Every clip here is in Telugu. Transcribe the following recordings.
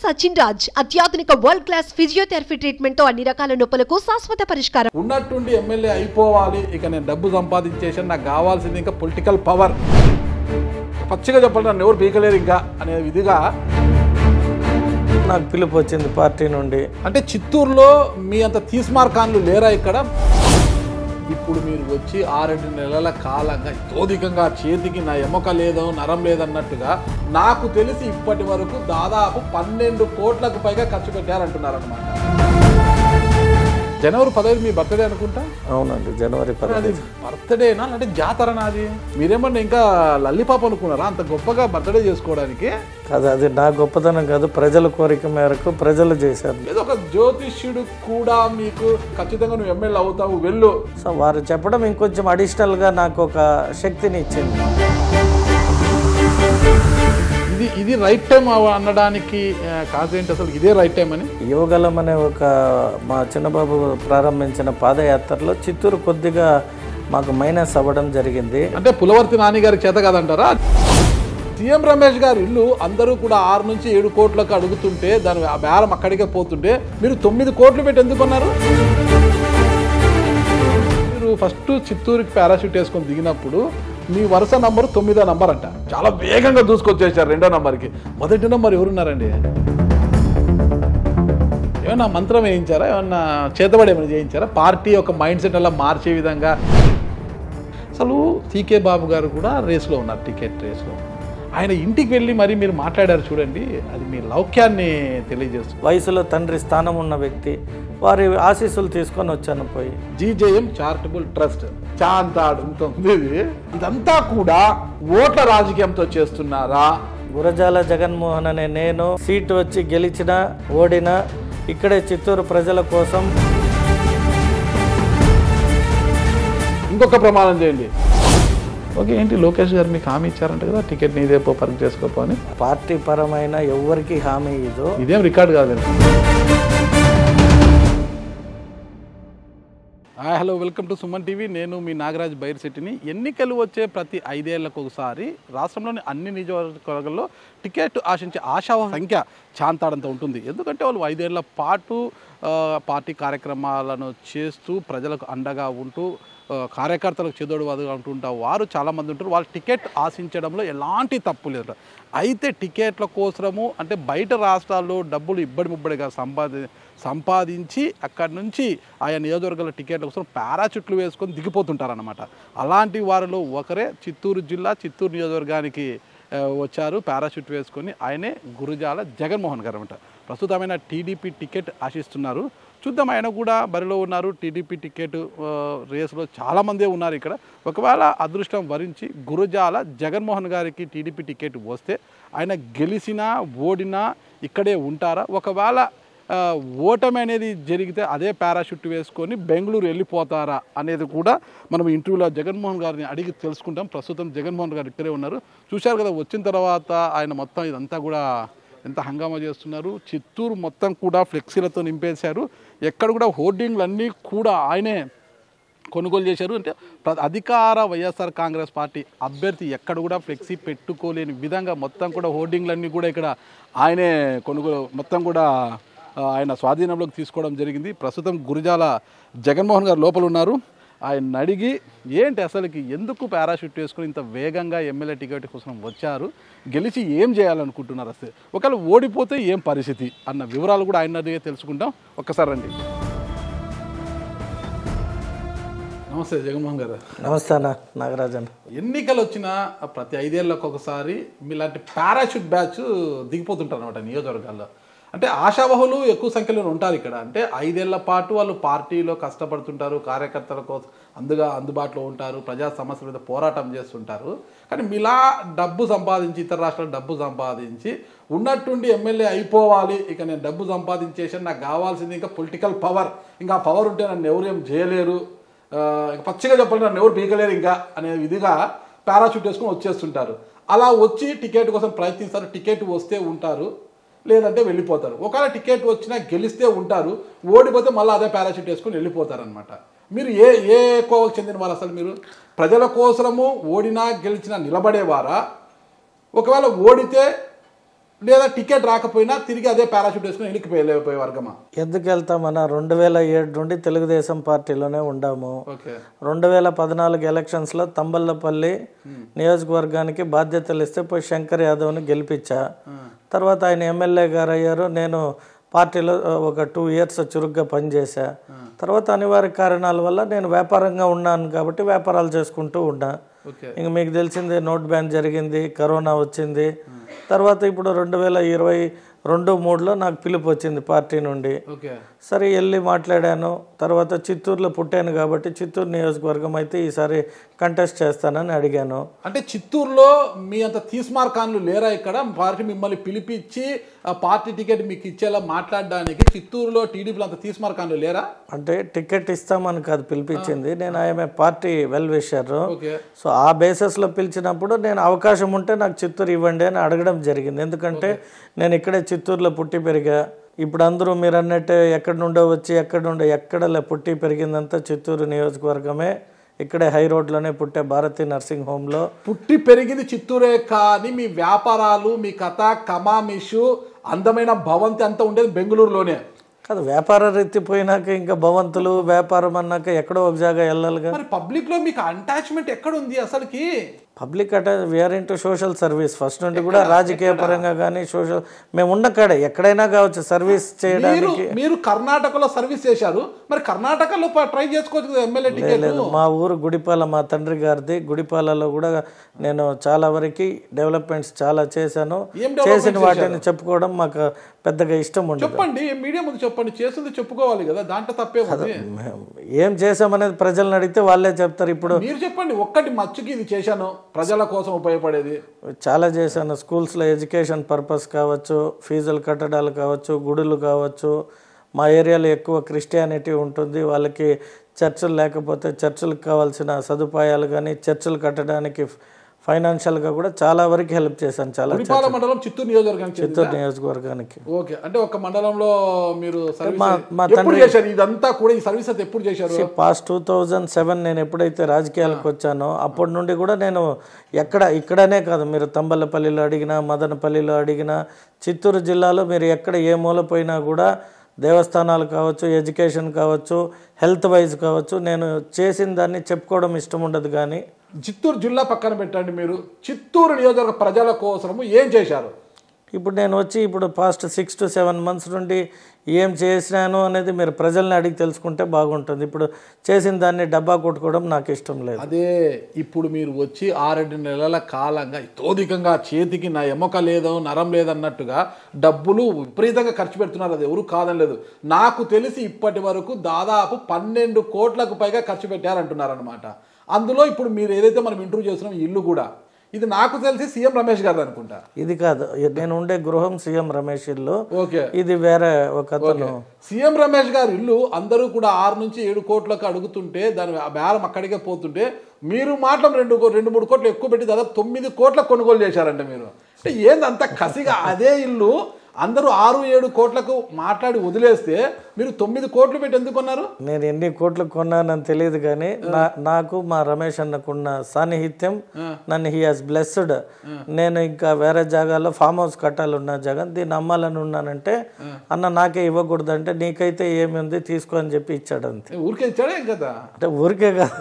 సచిన్ రాజ్ అత్యాధునిక వరల్డ్ క్లాస్ ఫిజియోథెరపీ ట్రీట్మెంట్ తో అన్ని రకాల నొప్పులకు శాశ్వత పరిష్కారం ఉన్నట్టుండి ఎమ్మెల్యే అయిపోవాలి ఇక నేను డబ్బు సంపాదించేసాను నాకు కావాల్సింది ఇంకా పొలిటికల్ పవర్ పచ్చిగా చెప్పాలి నన్ను ఎవరు పీకలేరు ఇంకా అనే విధిగా నాకు పిలుపు వచ్చింది పార్టీ నుండి అంటే చిత్తూరులో మీ అంత తీస్మార్కాన్లు లేరా ఇక్కడ ఇప్పుడు మీరు వచ్చి ఆరేడు నెలల కాలంగా తోదికంగా చేతికి నా ఎముక లేదో నరం లేదన్నట్టుగా నాకు తెలిసి ఇప్పటి వరకు దాదాపు పన్నెండు కోట్లకు పైగా ఖర్చు పెట్టారంటున్నారన్నమాట జనవరి పదహైదు మీ బర్త్డే అనుకుంటా అవునండి జనవరి అది పదహైదు బర్త్డేనా అంటే జాతర నాది మీరేమన్నా ఇంకా లల్లిపాప అనుకున్నారా అంత గొప్పగా బర్త్డే చేసుకోవడానికి కాదు అది నా గొప్పతనం కాదు ప్రజల కోరిక మేరకు ప్రజలు చేశారు ఏదో ఒక జ్యోతిష్యుడు కూడా మీకు ఖచ్చితంగా నువ్వు ఎమ్మెల్యే అవుతావు వెళ్ళు సో వారు చెప్పడం ఇంకొంచెం అడిషనల్గా నాకు ఒక శక్తిని ఇచ్చింది ఇది ఇది రైట్ టైం అనడానికి కాజ్ ఏంటి అసలు ఇదే రైట్ టైం అని యువగలం అనే ఒక మా చిన్నబాబు ప్రారంభించిన పాదయాత్రలో చిత్తూరు కొద్దిగా మాకు మైనస్ అవ్వడం జరిగింది అంటే పులవర్తి నాని గారికి చేత కాదంటారా సీఎం రమేష్ గారు ఇల్లు అందరూ కూడా ఆరు నుంచి ఏడు కోట్లకు అడుగుతుంటే దాని ఆ బేరం అక్కడికే పోతుంటే మీరు తొమ్మిది కోట్లు పెట్టి ఎందుకు కొన్నారు మీరు ఫస్ట్ చిత్తూరుకి పారాషూట్ వేసుకొని దిగినప్పుడు మీ వరుస నంబర్ తొమ్మిదో నంబర్ అంట చాలా వేగంగా దూసుకొచ్చేసారు రెండో నంబర్కి మొదటి నంబర్ ఎవరున్నారండి ఏమన్నా మంత్రం వేయించారా ఏమన్నా చేతబడి ఏమైనా చేయించారా పార్టీ యొక్క మైండ్ సెట్ అలా మార్చే విధంగా అసలు టీకే బాబు గారు కూడా రేస్లో ఉన్నారు టికెట్ రేస్లో ఆయన ఇంటికి వెళ్ళి మరి మీరు మాట్లాడారు చూడండి అది మీ లౌక్యాన్ని తెలియజేస్తుంది వయసులో తండ్రి స్థానం ఉన్న వ్యక్తి వారి ఆశీస్సులు తీసుకొని వచ్చాను పోయి జీజేఎం చారిటబుల్ ట్రస్ట్ చాంతాడు ఇంత ఉంది ఇది. ఇదంతా కూడా ఓట్ల రాజకీయంతో చేస్తున్నారా గురజాల జగన్మోహన్ అనే నేను సీటు వచ్చి గెలిచిన ఓడిన ఇక్కడే చిత్తూరు ప్రజల కోసం ఇంకొక ప్రమాణం చేయండి ఓకే ఏంటి లోకేష్ గారు మీకు హామీ ఇచ్చారంట కదా టికెట్ నీదే పో పర్క్ చేసుకోపో అని పార్టీ పరమైన ఎవరికి హామీ ఇదో ఇదేం రికార్డ్ కాదండి hi hello welcome to Suman TV నేను మీ నాగరాజ్ బైర్శెట్టిని ఎన్నికలు వచ్చే ప్రతి ఐదేళ్లకు ఒకసారి రాష్ట్రంలోని అన్ని నియోజకవర్గాల్లో టికెట్ ఆశించే ఆశా సంఖ్య చాంతాడంత ఉంటుంది ఎందుకంటే వాళ్ళు ఐదేళ్ల పాటు ఆ, పార్టీ కార్యక్రమాలను చేస్తూ ప్రజలకు అండగా ఉంటూ ఆ, కార్యకర్తలకు చెదోడు వదుగా ఉంటుంటా వారు చాలామంది ఉంటారు వాళ్ళు టికెట్ ఆశించడంలో ఎలాంటి తప్పు లేదు అయితే టికెట్ల కోసము అంటే బయట రాష్ట్రాల్లో డబ్బులు ఇబ్బడి ముబ్బడిగా సంపాది సంపాదించి అక్కడి నుంచి ఆయా నియోజకవర్గాల టికెట్ల కోసం పారాచుట్లు వేసుకొని దిగిపోతుంటారనమాట అలాంటి వారిలో ఒకరే చిత్తూరు జిల్లా చిత్తూరు నియోజకవర్గానికి ఆ, వచ్చారు పారాషూట్ వేసుకొని ఆయనే గురుజాల జగన్మోహన్ గారు అనమాట ప్రస్తుతమైన టీడీపీ టికెట్ ఆశిస్తున్నారు చూద్దాం ఆయన కూడా బరిలో ఉన్నారు టీడీపీ టికెట్ ఆ, రేసులో చాలామందే ఉన్నారు ఇక్కడ ఒకవేళ అదృష్టం వరించి గురుజాల జగన్మోహన్ గారికి టీడీపీ టికెట్ వస్తే ఆయన గెలిచినా ఓడినా ఇక్కడే ఉంటారా ఒకవేళ ఆ, ఓటమి అనేది జరిగితే అదే పారాషూట్ వేసుకొని బెంగళూరు వెళ్ళిపోతారా అనేది కూడా మనం ఇంటర్వ్యూలో జగన్మోహన్ గారిని అడిగి తెలుసుకుంటాం ప్రస్తుతం జగన్మోహన్ గారు ఇక్కడే ఉన్నారు చూశారు కదా వచ్చిన తర్వాత ఆయన మొత్తం ఇదంతా కూడా ఎంత హంగామా చేస్తున్నారు చిత్తూరు మొత్తం కూడా ఫ్లెక్సీలతో నింపేశారు ఎక్కడ కూడా హోర్డింగ్లు అన్నీ కూడా ఆయనే కొనుగోలు చేశారు అంటే ప్ర- అధికార వైఎస్ఆర్ కాంగ్రెస్ పార్టీ అభ్యర్థి ఎక్కడ కూడా ఫ్లెక్సీ పెట్టుకోలేని విధంగా మొత్తం కూడా హోర్డింగ్లన్నీ కూడా ఇక్కడ ఆయనే కొనుగోలు మొత్తం కూడా ఆ, ఆయన స్వాధీనంలోకి తీసుకోవడం జరిగింది ప్రస్తుతం గురిజాల జగన్మోహన్ గారు లోపల ఉన్నారు ఆయన అడిగి ఏంటి అసలుకి ఎందుకు పారాషూట్ వేసుకుని ఇంత వేగంగా ఎమ్మెల్యే టికెట్ కోసం వచ్చారు గెలిచి ఏం చేయాలనుకుంటున్నారు అసలు ఒకవేళ ఓడిపోతే ఏం పరిస్థితి అన్న వివరాలు కూడా ఆయన అడిగే తెలుసుకుంటాం ఒక్కసారి రండి నమస్తే జగన్మోహన్ గారు నమస్తే అన్న నాగరాజన్ ఎన్నికలు వచ్చిన ప్రతి ఐదేళ్లకు ఒకసారి మీలాంటి పారాషూట్ బ్యాచ్ దిగిపోతుంటారు అనమాట నియోజకవర్గాల్లో అంటే ఆశావహులు ఎక్కువ సంఖ్యలో ఉంటారు ఇక్కడ అంటే ఐదేళ్ల పాటు వాళ్ళు పార్టీలో కష్టపడుతుంటారు కార్యకర్తల కోసం అందుగా అందుబాటులో ఉంటారు ప్రజా సమస్యల మీద పోరాటం చేస్తుంటారు కానీ మీలా డబ్బు సంపాదించి ఇతర రాష్ట్రాల డబ్బు సంపాదించి ఉన్నట్టుండి ఎమ్మెల్యే అయిపోవాలి ఇక నేను డబ్బు సంపాదించేసాను నాకు కావాల్సింది ఇంకా పొలిటికల్ పవర్ ఇంకా పవర్ ఉంటే నన్ను ఎవరు ఏం చేయలేరు ఆ, ఇక పచ్చిగా చెప్పాలి నన్ను ఎవరు పీకలేరు ఇంకా అనే విధిగా పారాషూట్ వేసుకొని వచ్చేస్తుంటారు అలా వచ్చి టికెట్ కోసం ప్రయత్నిస్తారు టికెట్ వస్తే ఉంటారు లేదంటే వెళ్ళిపోతారు ఒకవేళ టికెట్ వచ్చినా గెలిస్తే ఉంటారు ఓడిపోతే మళ్ళీ అదే పారాషూట్ వేసుకొని వెళ్ళిపోతారు అనమాట మీరు ఏ ఏ కోవకు చెందిన వారు అసలు మీరు ప్రజల కోసము ఓడినా గెలిచినా నిలబడేవారా ఒకవేళ ఓడితే లేదా టికెట్ రాకపోయినా తిరిగి అదే పారాషూట్ వేసుకుని వెళ్ళిపోయి వెళ్ళిపోయే వర్గమా ఎందుకు వెళ్తామన్నా రెండు వేల ఏడు నుండి తెలుగుదేశం పార్టీలోనే ఉండాము ఓకే రెండు వేల పద్నాలుగు ఎలక్షన్స్లో తంబల్లపల్లి నియోజకవర్గానికి బాధ్యతలు ఇస్తే పోయి శంకర్ యాదవ్ని గెలిపించా తర్వాత ఆయన ఎమ్మెల్యే గారు అయ్యారు నేను పార్టీలో ఒక టూ ఇయర్స్ చురుగ్గా పనిచేశా తర్వాత అనివార్య కారణాల వల్ల నేను వ్యాపారంగా ఉన్నాను కాబట్టి వ్యాపారాలు చేసుకుంటూ ఉన్నా ఓకే ఇంక మీకు తెలిసిందే నోట్ బ్యాన్ జరిగింది కరోనా వచ్చింది తర్వాత ఇప్పుడు రెండు వేల ఇరవై రెండు మూడులో నాకు పిలుపు వచ్చింది పార్టీ నుండి ఓకే సరే వెళ్ళి మాట్లాడాను తర్వాత చిత్తూరులో పుట్టాను కాబట్టి చిత్తూరు నియోజకవర్గం అయితే ఈసారి కంటెస్ట్ చేస్తానని అడిగాను అంటే చిత్తూరులో మీ అంత తీస్మార్కాన్లు లేరా ఇక్కడ పార్టీ మిమ్మల్ని పిలిపించి ఆ పార్టీ టికెట్ మీకు ఇచ్చేలా మాట్లాడడానికి చిత్తూరులో టీడీపీలో అంత తీస్మార్కాన్లు లేరా అంటే టికెట్ ఇస్తామని కాదు పిలిపించింది నేను ఆమె party well wisher okay so ఆ బేసిస్లో పిలిచినప్పుడు నేను అవకాశం ఉంటే నాకు చిత్తూరు ఇవ్వండి అని అడగడం జరిగింది ఎందుకంటే నేను ఇక్కడే చిత్తూరులో పుట్టి పెరిగా ఇప్పుడు అందరూ మీరు అన్నట్టే ఎక్కడి నుండో వచ్చి ఎక్కడి నుండో ఎక్కడ లే పుట్టి పెరిగిందంతా చిత్తూరు నియోజకవర్గమే ఇక్కడే హై రోడ్లోనే పుట్టే భారతీ నర్సింగ్ హోమ్లో పుట్టి పెరిగింది చిత్తూరే కానీ మీ వ్యాపారాలు మీ కథ కమామిషు అందమైన భవంతి అంతా ఉండేది బెంగళూరులోనే కాదు వ్యాపార రీతి పోయినాక ఇంకా భవంతులు వ్యాపారం అన్నాక ఎక్కడో ఒక జాగా వెళ్ళాలిగా మరి పబ్లిక్ లో మీకు అటాచ్మెంట్ ఎక్కడ ఉంది అసలుకి పబ్లిక్ అట were into social service first నుండి కూడా రాజకీయ పరంగా కానీ సోషల్ మేము ఉన్న కాడే ఎక్కడైనా కావచ్చు సర్వీస్ మీరు చేయడానికి మీరు కర్ణాటకలో సర్వీస్ చేశారు మరి కర్ణాటకలో ట్రై చేసుకోవచ్చు కదా ఎమ్మెల్యే టికెట్ లేదు మా ఊరు గుడిపాల మా తండ్రి గారిది గుడిపాలలో కూడా నేను చాలా వరకు డెవలప్మెంట్స్ చాలా చేశాను ఏం development చేసిన వాటిని చెప్పుకోవడం మాకు పెద్దగా ఇష్టం ఉండదు చెప్పండి మీడియా ముందు చెప్పండి చేసింది చెప్పుకోవాలి కదా దాంట్లో తప్పే ఉంది మేము ఏం చేసామనేది ప్రజలను అడిగితే వాళ్ళే చెప్తారు ఇప్పుడు మీరు చెప్పండి ఒక్కటి మచ్చుకి ఇది చేశాను ప్రజల కోసం ఉపయోగపడేది చాలా చేశాను స్కూల్స్లో ఎడ్యుకేషన్ పర్పస్ కావచ్చు ఫీజులు కట్టడాలు కావచ్చు గుడులు కావచ్చు మా ఏరియాలో ఎక్కువ క్రిస్టియానిటీ ఉంటుంది వాళ్ళకి చర్చిలు లేకపోతే చర్చిలకు కావాల్సిన సదుపాయాలు కానీ చర్చిలు కట్టడానికి ఫైనాన్షియల్గా కూడా చాలా వరకు హెల్ప్ చేశాను చాలా గుడిపాల మండలం చిత్తూరు నియోజకవర్గానికి చెందిందా? చిత్తూరు నియోజకవర్గానికి ఓకే అంటే ఒక మండలంలో మీరు సర్వీస్ మా- మా ఎప్పుడు చేశారు ఇదంతా కూడా ఈ సర్వీస్ అంతా ఎప్పుడు చేశారు పాస్ట్ టూ థౌజండ్ సెవెన్ నేను ఎప్పుడైతే రాజకీయాలకు వచ్చానో అప్పటి నుండి కూడా నేను ఎక్కడ ఇక్కడనే కాదు మీరు తంబలపల్లిలో అడిగినా మదనపల్లిలో అడిగినా చిత్తూరు జిల్లాలో మీరు ఎక్కడ ఏ మూల పోయినా కూడా దేవస్థానాలు కావచ్చు ఎడ్యుకేషన్ కావచ్చు హెల్త్ వైజ్ కావచ్చు నేను చేసిన దాన్ని చెప్పుకోవడం ఇష్టం ఉండదు కానీ చిత్తూరు జిల్లా పక్కన పెట్టండి మీరు చిత్తూరు నియోజకవర్గ ప్రజల కోసము ఏం చేశారు ఇప్పుడు నేను వచ్చి ఇప్పుడు past six to seven months నుండి ఏం చేసినాను అనేది మీరు ప్రజల్ని అడిగి తెలుసుకుంటే బాగుంటుంది ఇప్పుడు చేసిన దాన్ని డబ్బా కొట్టుకోవడం నాకు ఇష్టం లేదు అదే ఇప్పుడు మీరు వచ్చి ఆరేడు నెలల కాలంగా తోదికంగా చేతికి నా ఎముక లేదు నరం లేదన్నట్టుగా డబ్బులు విపరీతంగా ఖర్చు పెడుతున్నారు అది ఎవరు కాదని లేదు నాకు తెలిసి ఇప్పటి వరకు దాదాపు పన్నెండు కోట్లకు పైగా ఖర్చు పెట్టారంటున్నారనమాట అందులో ఇప్పుడు మీరు ఏదైతే మనం ఇంటర్వ్యూ చేస్తున్నాం ఈ ఇల్లు కూడా ఇది నాకు తెలిసి సీఎం రమేష్ గారు అనుకుంటా ఇది కాదు నేను ఉండే గృహం సీఎం రమేష్ ఇల్లు ఓకే ఇది వేరే ఒక అతను సీఎం రమేష్ గారి ఇల్లు అందరూ కూడా ఆరు నుంచి ఏడు కోట్లకు అడుగుతుంటే దాని ఆ బేరం అక్కడికే పోతుంటే మీరు మాత్రం రెండు కో- రెండు మూడు కోట్లు ఎక్కువ పెట్టి దాదాపు తొమ్మిది కోట్ల కొనుగోలు చేశారంట మీరు అంటే ఏంది అంత కసిగా అదే ఇల్లు అందరూ ఆరు ఏడు కోట్లకు మాట్లాడి వదిలేస్తే మీరు తొమ్మిది కోట్లు పెట్టి ఎందుకు కొన్నారు నేను ఎన్ని కోట్లు కొన్నానని తెలియదు కానీ నా నాకు మా రమేష్ అన్నకున్న సాన్నిహిత్యం నన్ను హీ హాజ్ బ్లెస్డ్ నేను ఇంకా వేరే జాగాలో ఫామ్ హౌస్ కట్టాలన్న జాగా దీన్ని అమ్మాలని ఉన్నానంటే అన్న నాకే ఇవ్వకూడదు అంటే నీకైతే ఏమి ఉంది తీసుకో అని చెప్పి ఇచ్చాడు అంతే ఊరికే ఇచ్చాడా ఏం కదా అంటే ఊరికే కాదు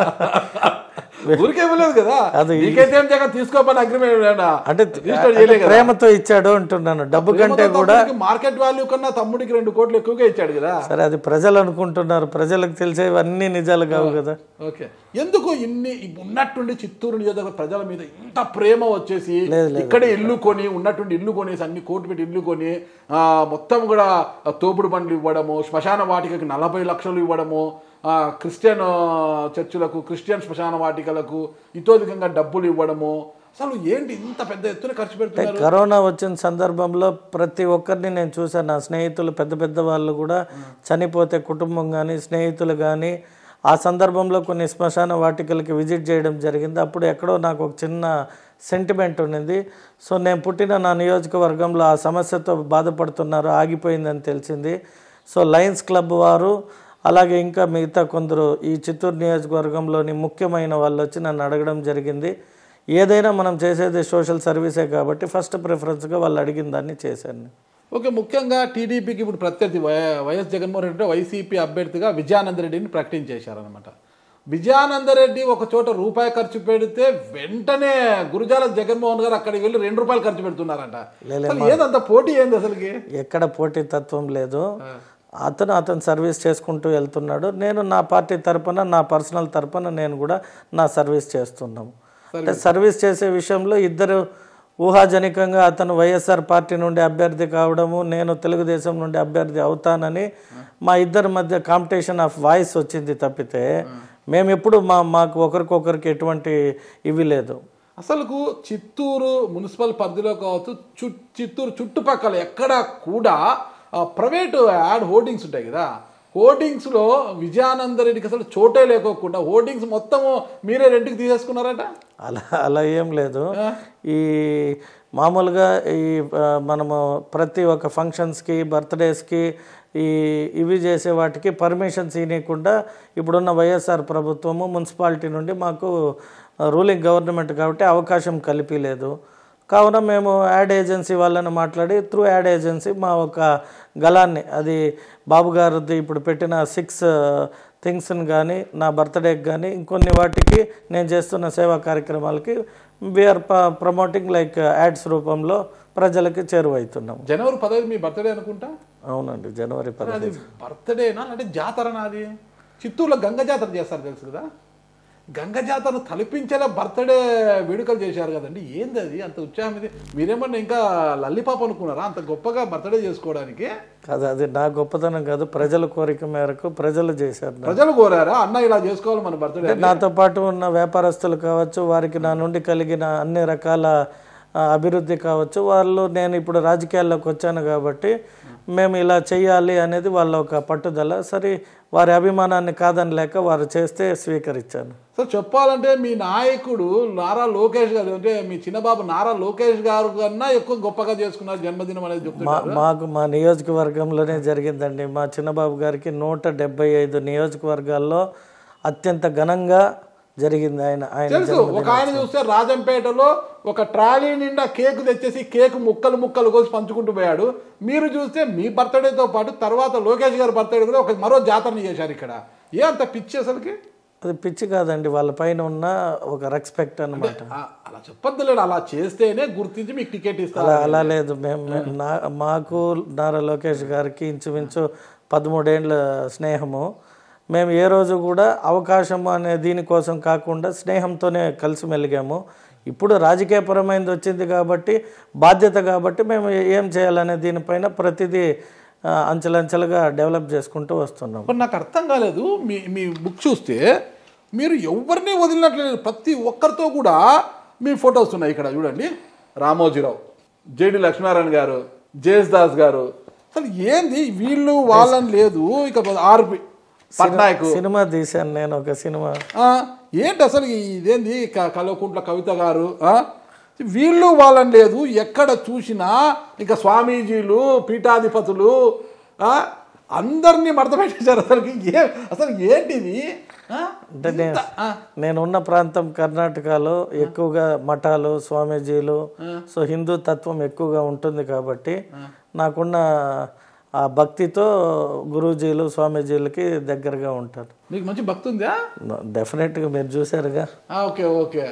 ఊరికే ఇవ్వలేదు కదా అది నీకైతే ఏం జగన్ తీసుకోపని అగ్రిమెంట్ అంటే అంటే ప్రేమతో ఇచ్చాడు అంటున్నాను డబ్బు కంటే కూడా మార్కెట్ వాల్యూ కన్నా తమ్ముడికి రెండు కోట్లు ఎక్కువగా ఇచ్చాడు కదా సరే అది ప్రజలు అనుకుంటున్నారు ప్రజలకు తెలిసేవన్నీ నిజాలు కావు కదా ఓకే ఎందుకు ఇన్ని ఉన్నట్టుండి చిత్తూరు నియోజకవర్గ ప్రజల మీద ఇంత ప్రేమ వచ్చేసి ఇక్కడే ఇల్లు కొని ఉన్నట్టుండి ఇల్లు కొనేసి అన్ని కోట్లు పెట్టి ఇల్లు కొని ఆ, మొత్తం కూడా తోపుడు బండ్లు ఇవ్వడము శ్మశాన వాటికకి నలభై లక్షలు ఇవ్వడము ఆ, క్రిస్టియన్ ఆ, చర్చిలకు క్రిస్టియన్ శ్మశాన వాటికలకు ఇతోధికంగా డబ్బులు ఇవ్వడము అసలు ఏంటి ఇంత పెద్ద ఎత్తున ఖర్చు పెడుతున్నారు కరోనా వచ్చిన సందర్భంలో ప్రతి ఒక్కరిని నేను చూశాను నా స్నేహితులు పెద్ద పెద్ద వాళ్ళు కూడా చనిపోతే కుటుంబం కానీ స్నేహితులు కానీ ఆ సందర్భంలో కొన్ని శ్మశాన వాటికలకి విజిట్ చేయడం జరిగింది అప్పుడు ఎక్కడో నాకు ఒక చిన్న సెంటిమెంట్ ఉన్నది సో నేను పుట్టిన నా నియోజకవర్గంలో ఆ సమస్యతో బాధపడుతున్నారు ఆగిపోయిందని తెలిసింది సో లయన్స్ క్లబ్ వారు అలాగే ఇంకా మిగతా కొందరు ఈ చిత్తూరు నియోజకవర్గంలోని ముఖ్యమైన వాళ్ళు వచ్చి నన్ను అడగడం జరిగింది ఏదైనా మనం చేసేది సోషల్ సర్వీసే కాబట్టి ఫస్ట్ ప్రిఫరెన్స్గా వాళ్ళు అడిగిన దాన్ని చేశాను ఓకే ముఖ్యంగా టీడీపీకి ఇప్పుడు ప్రత్యర్థి Y- YS Jaganmohan Reddy YCP అభ్యర్థిగా విజయానంద రెడ్డిని ప్రకటించేశారనమాట విజయానంద రెడ్డి ఒక చోట రూపాయి ఖర్చు పెడితే వెంటనే గురుజాల జగన్మోహన్ గారు అక్కడికి వెళ్ళి రెండు రూపాయలు ఖర్చు పెడుతున్నారంట అసలు ఏదంత పోటీ ఏంది అసలుకి ఎక్కడ పోటీతత్వం లేదు అతను అతను సర్వీస్ చేసుకుంటూ వెళ్తున్నాడు నేను నా పార్టీ తరపున నా పర్సనల్ తరపున నేను కూడా నా సర్వీస్ చేస్తున్నాము అంటే సర్వీస్ చేసే విషయంలో ఇద్దరు ఊహాజనికంగా అతను వైఎస్ఆర్ పార్టీ నుండి అభ్యర్థి కావడము నేను తెలుగుదేశం నుండి అభ్యర్థి అవుతానని మా ఇద్దరి మధ్య కాంపిటీషన్ ఆఫ్ వాయిస్ వచ్చింది తప్పితే మేము ఎప్పుడు మా మాకు ఒకరికొకరికి ఎటువంటి ఇవి లేదు అసలుకు చిత్తూరు మున్సిపల్ పరిధిలో కావచ్చు చు చిత్తూరు చుట్టుపక్కల ఎక్కడ కూడా ఆ, ప్రైవేటు యాడ్ హోర్డింగ్స్ ఉంటాయి కదా హోర్డింగ్స్లో విజయానంద రెడ్డికి అసలు చోటే లేకోకుండా హోర్డింగ్స్ మొత్తము మీరే రెంట్కి తీసేసుకున్నారట అలా అలా ఏం లేదు ఈ మామూలుగా ఈ ఆ, మనము ప్రతి ఒక్క ఫంక్షన్స్కి బర్త్డేస్కి ఈ ఇవి చేసే వాటికి పర్మిషన్స్ ఇవ్వకుండా ఇప్పుడున్న వైఎస్ఆర్ ప్రభుత్వము మున్సిపాలిటీ నుండి మాకు రూలింగ్ గవర్నమెంట్ కాబట్టి అవకాశం కలిపిలేదు కావున మేము యాడ్ ఏజెన్సీ వాళ్ళని మాట్లాడి త్రూ యాడ్ ఏజెన్సీ మా ఒక గలాన్ని అది బాబు గారిది ఇప్పుడు పెట్టిన సిక్స్ థింగ్స్ని కానీ నా బర్త్డేకి కానీ ఇంకొన్ని వాటికి నేను చేస్తున్న సేవా కార్యక్రమాలకి వీఆర్ ప్రమోటింగ్ లైక్ యాడ్స్ రూపంలో ప్రజలకి చేరువవుతున్నాం జనవరి పదహైదు మీ బర్త్డే అనుకుంటా అవునండి జనవరి పది అది బర్త్డేనా అంటే జాతరనా అది చిత్తూరులో గంగ జాతర చేస్తారు తెలుసు కదా గంగ జాతరను తలపించేలా బర్త్డే వేడుకలు చేశారు కదండి ఏంది అది అంత ఉత్సాహం ఇది మీరేమన్నా ఇంకా లల్లిపాప అనుకున్నారా అంత గొప్పగా బర్త్డే చేసుకోవడానికి కాదు అది నా గొప్పతనం కాదు ప్రజల కోరిక మేరకు ప్రజలు చేశారు నాకు. ప్రజలు కోరారా అన్న ఇలా చేసుకోవాలి మన బర్త్డే అంటే నాతో పాటు ఉన్న వ్యాపారస్తులు కావచ్చు వారికి నా నుండి కలిగిన అన్ని రకాల ఆ, అభివృద్ధి కావచ్చు వాళ్ళు నేను ఇప్పుడు రాజకీయాల్లోకి వచ్చాను కాబట్టి మేము ఇలా చేయాలి అనేది వాళ్ళ ఒక పట్టుదల సరే వారి అభిమానాన్ని కాదని లేక వారు చేస్తే స్వీకరించాను సో చెప్పాలంటే మీ నాయకుడు నారా లోకేష్ గారు అంటే మీ చిన్నబాబు నారా లోకేష్ గారు కన్నా ఎక్కువ గొప్పగా చేసుకున్నారు జన్మదినం అనేది మా చెప్తున్నారు మాకు మా నియోజకవర్గంలోనే జరిగిందండి మా చిన్నబాబు గారికి నూట డెబ్బై ఐదు నియోజకవర్గాల్లో అత్యంత ఘనంగా జరిగింది ఆయన ఆయన తెలుసు ఒక ఆయన చూస్తే రాజంపేటలో ఒక ట్రాలీ నిండా కేక్ తెచ్చేసి కేక్ ముక్కలు ముక్కలు కోసి పంచుకుంటూ పోయాడు మీరు చూస్తే మీ బర్త్డేతో పాటు తర్వాత లోకేష్ గారి బర్త్డే కూడా ఒక మరో జాతరని చేశారు ఇక్కడ ఏ అంత పిచ్చి అసలుకి అది పిచ్చి కాదండి వాళ్ళ పైన ఉన్న ఒక రెస్పెక్ట్ అన్నమాట ఆ, అలా చెప్పొద్దులేడు అలా చేస్తేనే గుర్తించి మీకు టికెట్ ఇస్తారు అలా అలా లేదు మేము మేము- నా మాకు నారా లోకేష్ గారికి ఇంచుమించు పదమూడేండ్ల స్నేహము మేము ఏ రోజు కూడా అవకాశం అనే దీనికోసం కాకుండా స్నేహంతోనే కలిసి మెలిగాము ఇప్పుడు రాజకీయపరమైనది వచ్చింది కాబట్టి బాధ్యత కాబట్టి మేము ఏం చేయాలనే దీనిపైన ప్రతిదీ ఆ, అంచెలంచెలుగా డెవలప్ చేసుకుంటూ వస్తున్నాం మరి నాకు అర్థం కాలేదు మీ మీ బుక్ చూస్తే మీరు ఎవరిని వదిలినట్లేదు ప్రతి ఒక్కరితో కూడా మీ ఫొటోస్ ఉన్నాయి ఇక్కడ చూడండి రామోజీరావు జేడి లక్ష్మీనారాయణ గారు జేఎస్ దాస్ గారు అసలు ఏంది వీళ్ళు వాళ్ళని లేదు ఇక ఆర్పి పట్నాయక్ సినిమా తీశాను నేను ఒక సినిమా ఆ, ఏంటి అసలు ఇదేంది క- కల్వకుంట్ల కవిత గారు ఆ? వీళ్ళు వాళ్ళని లేదు ఎక్కడ చూసినా ఇంకా స్వామీజీలు పీఠాధిపతులు ఆ? అందరినీ మడత పెట్టేశారు అసలు ఏ అసలు ఏంటిది ఆ? అంటే నేను నేను ఉన్న ప్రాంతం కర్ణాటకలో ఎక్కువగా మఠాలు స్వామీజీలు సో హిందూ తత్వం ఎక్కువగా ఉంటుంది కాబట్టి నాకున్న ఆ భక్తితో గురూజీలు స్వామీజీలకి దగ్గరగా ఉంటారు నీకు మంచి భక్తి ఉందా డెఫినెట్గా మీరు చూశారుగా ఆ, ఓకే ఓకే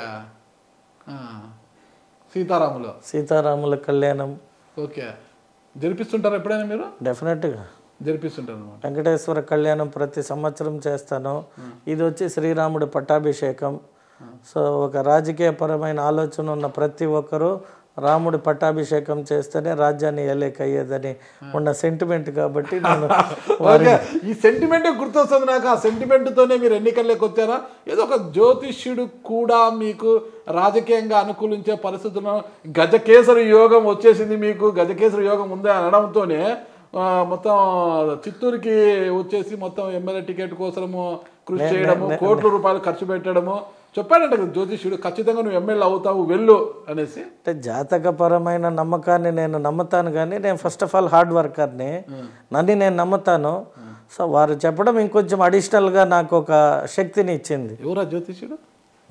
ఆ. సీతారాములు సీతారాముల కళ్యాణం ఓకే జరిపిస్తుంటారా ఎప్పుడైనా మీరు డెఫినెట్గా జరిపిస్తుంటారు అనమాట వెంకటేశ్వర కళ్యాణం ప్రతి సంవత్సరం చేస్తాను ఇది వచ్చి శ్రీరాముడి పట్టాభిషేకం సో ఒక రాజకీయపరమైన ఆలోచన ఉన్న ప్రతి ఒక్కరూ రాముడి పట్టాభిషేకం చేస్తేనే రాజ్యాన్ని ఏలేకయ్యేదని ఉన్న సెంటిమెంట్ కాబట్టి నేను ఓకే ఈ సెంటిమెంట్ గుర్తొస్తుంది నాకు ఆ సెంటిమెంట్ తోనే మీరు ఎన్నికల్లోకి వచ్చారా ఏదో ఒక జ్యోతిష్యుడు కూడా మీకు రాజకీయంగా అనుకూలించే పరిస్థితుల్లో గజకేసరి యోగం వచ్చేసింది మీకు గజకేసరి యోగం ఉంది అనడంతోనే ఆ, మొత్తం చిత్తూరుకి వచ్చేసి మొత్తం ఎమ్మెల్యే టికెట్ కోసము కృషి చేయడము కోట్ల రూపాయలు ఖర్చు పెట్టడము చెప్పాడంట కదా జ్యోతిష్యుడు ఖచ్చితంగా నువ్వు ఎమ్మెల్యే అవుతావు వెళ్ళు అనేసి అంటే జాతకపరమైన నమ్మకాన్ని నేను నమ్ముతాను కానీ నేను ఫస్ట్ ఆఫ్ ఆల్ హార్డ్ వర్కర్ని నన్ను నేను నమ్ముతాను సో వారు చెప్పడం ఇంకొంచెం అడిషనల్గా నాకు ఒక శక్తిని ఇచ్చింది ఎవరా జ్యోతిష్యుడు